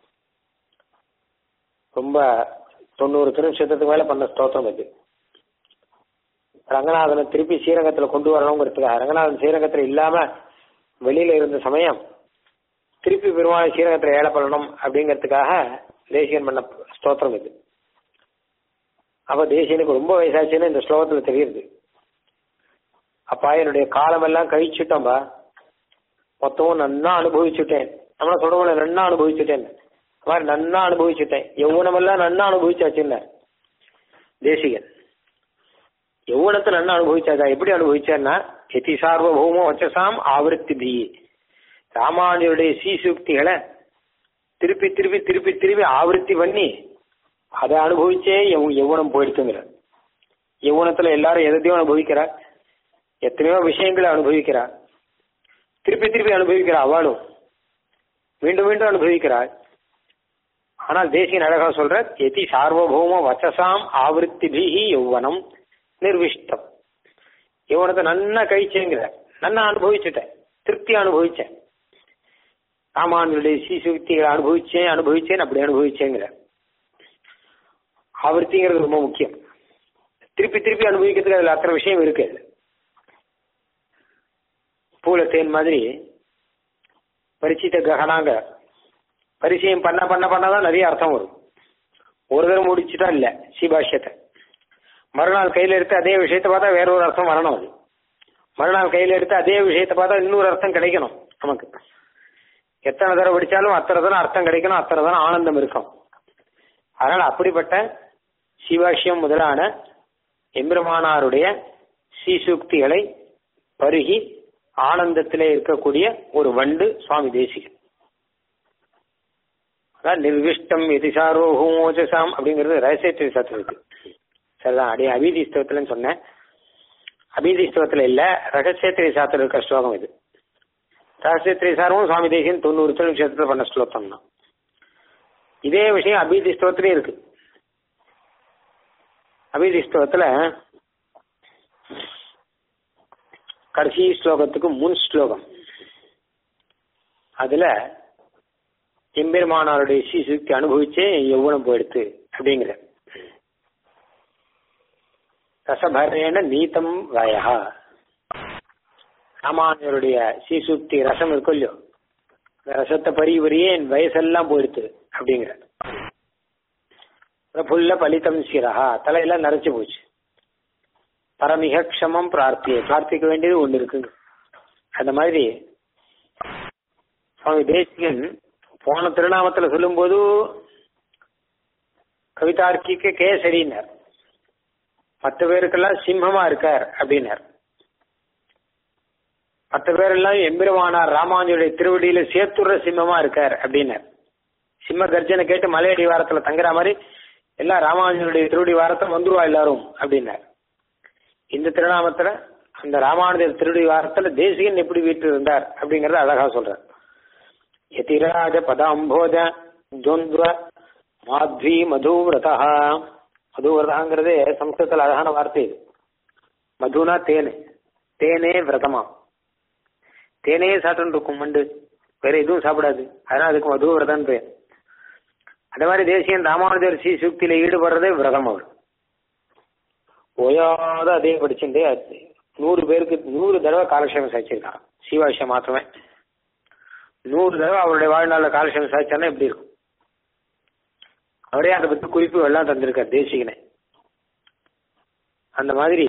ரொம்ப தொண்ணூறு திருநட்சத்திரத்துக்கு மேல பண்ண ஸ்தோத்திரம் இது ரங்கநாதனை திருப்பி ஸ்ரீரங்கத்துல கொண்டு வரணுங்கிறதுக்காக ரங்கநாதன் ஸ்ரீரங்கத்துல இல்லாம வெளியில இருந்த சமயம் திருப்பி பெருமாள் ஸ்ரீரங்கத்துல ஏழை பண்ணணும் அப்படிங்கிறதுக்காக தேசியன் பண்ண ஸ்தோத்திரம் இது அப்ப தேசியனுக்கு ரொம்ப வயசாச்சுன்னு இந்த ஸ்லோகத்துல தெரியுது அப்பா என்னுடைய காலம் எல்லாம் கழிச்சுட்டோம்பா மொத்தமும் நன்னா அனுபவிச்சுட்டேன் நம்மள சொல்றவங்கள நன்னா அனுபவிச்சுட்டேன் மாதிரி நன்னா அனுபவிச்சுட்டேன் எவ்வளவெல்லாம் நன்னா அனுபவிச்சாச்சுல்ல தேசிகன் எவ்வளத்தை நன்னா அனுபவிச்சாச்சா எப்படி அனுபவிச்சார்னா எதி சார்வபௌம வச்சசாம் ஆவருத்தி பி ராமானுடைய சீசுக்திகளை திருப்பி திருப்பி திருப்பி திருப்பி ஆவருத்தி பண்ணி அதை அனுபவிச்சே எவ்வளம் போயிடுச்சுங்கிற எவ்வளத்துல எல்லாரும் எதையும் அனுபவிக்கிறார் எத்தனையோ விஷயங்களை அனுபவிக்கிறார் திருப்பி திருப்பி அனுபவிக்கிறார் அவளும் மீண்டும் மீண்டும் அனுபவிக்கிறாள் ஆனால் தேசிய அழகா சொல்ற எதி சார்வபௌம வச்சசாம் ஆவருத்தி பீகி யௌவனம் நிர்விஷ்டம் யௌவனத்தை நன்னா கழிச்சேங்கிற நன்னா அனுபவிச்சுட்டேன் திருப்தி அனுபவிச்சேன் ராமானுடைய சீசுக்திகளை அனுபவிச்சேன் அனுபவிச்சேன் அப்படி அனுபவிச்சேங்கிற ஆவர்த்திங்கிறது ரொம்ப முக்கியம் திருப்பி திருப்பி அனுபவிக்கிறதுக்கு அதுல அத்தனை விஷயம் இருக்கு பூல தேன் மாதிரி பரிச்சித்த ககனாங்க பரிசயம் பண்ண பண்ண பண்ணாதான் நிறைய அர்த்தம் வரும் ஒரு தடவை முடிச்சுட்டா இல்ல சிபாஷ்யத்தை மறுநாள் கையில எடுத்து அதே விஷயத்தை பார்த்தா வேற ஒரு அர்த்தம் வரணும் அது மறுநாள் கையில எடுத்து அதே விஷயத்தை பார்த்தா இன்னொரு அர்த்தம் கிடைக்கணும் நமக்கு எத்தனை தடவை படிச்சாலும் அத்தனை தானே அர்த்தம் கிடைக்கணும் அத்தனை தானே ஆனந்தம் இருக்கும் அதனால அப்படிப்பட்ட சிவாஷ்யம் முதலான எம்பெருமானாருடைய சீசூக்திகளை பருகி ஆனந்தத்திலே இருக்கக்கூடிய ஒரு வண்டு சுவாமி தேசிகன் அதான் நிர்விஷ்டம் எதிசாரோகோஜசாம் அப்படிங்கிறது ரகசியத்திரி சத்துல இருக்கு சரிதான் அப்படியே அபீதி ஸ்தவத்துலன்னு சொன்னேன் அபீதி ஸ்தவத்துல இல்ல ரகசியத்திரி சாத்திர இருக்கிற ஸ்லோகம் இது ரகசியத்திரி சாரமும் சுவாமி தேசியன் தொண்ணூறு திருநட்சத்திரத்தில் பண்ண ஸ்லோகம் தான் இதே விஷயம் அபீதி ஸ்தவத்திலே இருக்கு அபீதி ஸ்தவத்துல கடைசி ஸ்லோகத்துக்கு முன் ஸ்லோகம் அதுல எம்பெருமானாருடைய சீசுக்கு அனுபவிச்சே எவ்வளவு போயிடுத்து அப்படிங்கிற ரசபரேன நீதம் வயா ராமானுஜருடைய சீசுக்தி ரசம் இருக்கும் இல்லையோ இந்த ரசத்தை பறி வரியே என் வயசெல்லாம் போயிடுத்து அப்படிங்கிற பிரபுல்ல பலிதம் சிரஹா தலையெல்லாம் நரைச்சு போச்சு பரமிக க்ஷமம் பிரார்த்திய பிரார்த்திக்க வேண்டியது ஒண்ணு இருக்குங்க அந்த மாதிரி சுவாமி தேசிகன் போன திருநாமத்துல சொல்லும்போது கவிதார்க்கிக்கு கேசரின்னார் மற்ற பேருக்கெல்லாம் சிம்மமா இருக்கார் அப்படின்னார் மற்ற பேரெல்லாம் எம்பெருமானார் ராமானுஜருடைய திருவடியில சேத்துற சிம்மமா இருக்கார் அப்படின்னார் சிம்ம கர்ஜனை கேட்டு மலையடி வாரத்துல தங்குற மாதிரி எல்லாம் ராமானுஜருடைய திருவடி வாரத்தை வந்துருவா எல்லாரும் அப்படின்னார் இந்த திருநாமத்துல அந்த ராமானுஜர் திருவடி வாரத்துல தேசிகன் எப்படி வீட்டு இருந்தார் அப்படிங்கறத அழகா சொல்றார் யதிராஜ பதாம்போஜ துவந்த்வ மாத்வி மதுவிரதா மதுவிரதாங்கிறது சம்ஸ்கிருதத்தில் அழகான வார்த்தை இது மதுனா தேனு தேனே விரதமா தேனே சாப்பிட்டு இருக்கும் மண்டு வேற எதுவும் சாப்பிடாது அதனால அதுக்கு மது விரதம் பேர் அதே மாதிரி தேசியன் ராமானுஜர் ஸ்ரீ சுக்தியில ஈடுபடுறதே விரதம் அவர் ஓயாத அதே படிச்சுட்டே நூறு பேருக்கு நூறு தடவை காலக்ஷேபம் சாய்ச்சிருக்கான் சீவாஷம் மாத்திரமே நூறு தடவை அவருடைய வாழ்நாளில் காலக்ஷேபம் சாய்ச்சானா எப்படி இருக்கும் அவரே அதை பத்தி குறிப்பு எல்லாம் தந்திருக்கார் தேசிகனை அந்த மாதிரி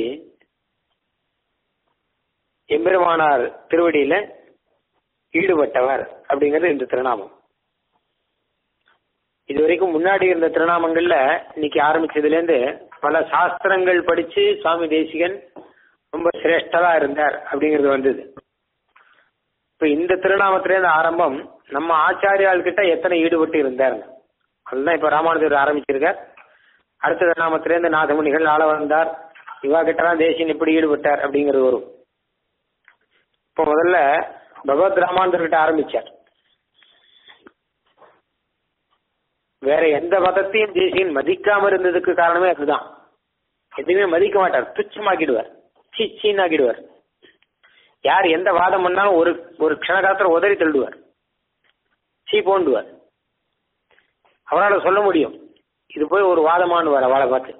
எம்பெருமானார் திருவடியில ஈடுபட்டவர் அப்படிங்கிறது இந்த திருநாமம் இது வரைக்கும் முன்னாடி இருந்த திருநாமங்கள்ல இன்னைக்கு ஆரம்பிச்சதுல இருந்து பல சாஸ்திரங்கள் படிச்சு சுவாமி தேசிகன் ரொம்ப சிரேஷ்டரா இருந்தார் அப்படிங்கிறது வந்தது இப்ப இந்த திருநாமத்தில இருந்து ஆரம்பம் நம்ம ஆச்சாரியால் கிட்ட எத்தனை ஈடுபட்டு இருந்தார் அதுதான் இப்ப ராமானுஜர் ஆரம்பிச்சிருக்கார் அடுத்த திருநாமத்தில இருந்து நாதமுனிகள் ஆள வந்தார் இவா கிட்டலாம் தேசியன் எப்படி ஈடுபட்டார் அப்படிங்கிறது வரும் இப்ப முதல்ல பகவத் ராமானுஜர் கிட்ட ஆரம்பிச்சார் வேற எந்த மதத்தையும் தேசியன் மதிக்காம இருந்ததுக்கு காரணமே அதுதான் எதுவுமே மதிக்க மாட்டார் துச்சமாக்கிடுவார் சீச்சின்னு ஆக்கிடுவார் யார் எந்த வாதம் பண்ணாலும் ஒரு ஒரு க்ஷணகாத்திரம் உதறி தள்ளுவார் சீ போண்டுவார் அவரால் சொல்ல முடியும் இது போய் ஒரு வாதமானுவார் அவளை பார்த்து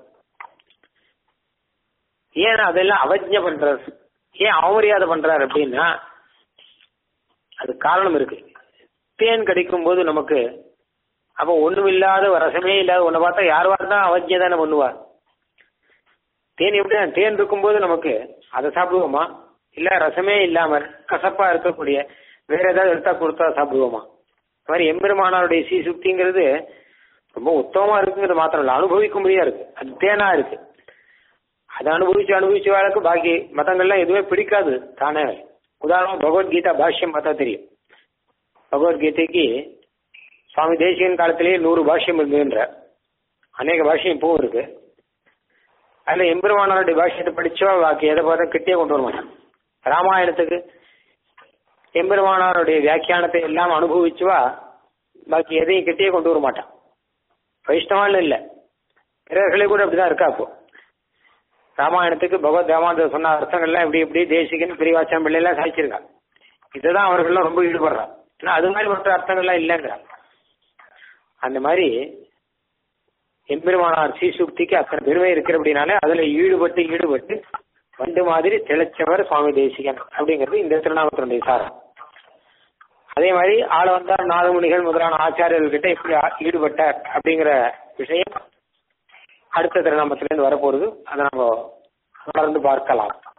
ஏன் அதெல்லாம் அவஜ்ஞ பண்றாரு ஏன் அவமரியாதை பண்றாரு அப்படின்னா அது காரணம் இருக்கு தேன் கிடைக்கும் போது நமக்கு அப்ப ஒண்ணும் இல்லாத ரசமே இல்லாத ஒண்ணு பார்த்தா யார் தான் அவஜ்ஞ தானே பண்ணுவார் தேன் எப்படி தேன் இருக்கும்போது நமக்கு அதை சாப்பிடுவோமா இல்ல ரசமே இல்லாம கசப்பா இருக்கக்கூடிய வேற ஏதாவது எடுத்தா கொடுத்தா சாப்பிடுவோமா இந்த மாதிரி எம்பெருமானாருடைய சீசுக்திங்கிறது ரொம்ப உத்தமமா இருக்குங்கிறது மாத்திரம் இல்ல அனுபவிக்கும்படியா இருக்கு அது தேனா இருக்கு அதை அனுபவிச்சு அனுபவிச்சு வாழ்க்கை பாக்கி மதங்கள்லாம் எதுவுமே பிடிக்காது தானே உதாரணம் பகவத்கீதா பாஷ்யம் பார்த்தா தெரியும் பகவத்கீதைக்கு சுவாமி தேசியன் காலத்திலேயே நூறு பாஷ்யம் இருந்துன்ற அநேக பாஷ்யம் இப்பவும் இருக்கு அதுல எம்பெருமானாருடைய பாஷ்யத்தை படிச்சா பாக்கி எதை பார்த்தா கிட்டே கொண்டு வர மாட்டான் ராமாயணத்துக்கு எம்பெருமானாருடைய வியாக்கியானத்தை எல்லாம் அனுபவிச்சுவா பாக்கி எதையும் கிட்டே கொண்டு வர மாட்டான் வைஷ்ணவான்னு இல்லை பிறர்களே கூட அப்படிதான் இருக்கா இப்போ ராமாயணத்துக்கு பகவத் ராமானந்தர் சொன்ன அர்த்தங்கள்லாம் எப்படி எப்படி தேசிகன் பிரிவாச்சம் பிள்ளைலாம் சாய்ச்சிருக்கா இதுதான் அவர்கள்லாம் ரொம்ப ஈடுபடுறா ஏன்னா அது மாதிரி மற்ற அர்த்தங்கள்லாம் இல்லைங்கிறா அந்த மாதிரி எம்பெருமானார் சீசுக்திக்கு அத்தனை பெருமை இருக்கிற அப்படின்னாலே அதுல ஈடுபட்டு ஈடுபட்டு வண்டு மாதிரி திளைச்சவர் சுவாமி தேசிகன் அப்படிங்கிறது இந்த திருநாமத்தினுடைய சாரம் அதே மாதிரி ஆள வந்தார் நாதமுனிகள் முதலான ஆச்சாரியர்கள் கிட்ட எப்படி ஈடுபட்டார் அப்படிங்கிற விஷயம் அடுத்த திருநாமத்திலிருந்து வரப்போறது அதை நம்ம தொடர்ந்து பார்க்கலாம்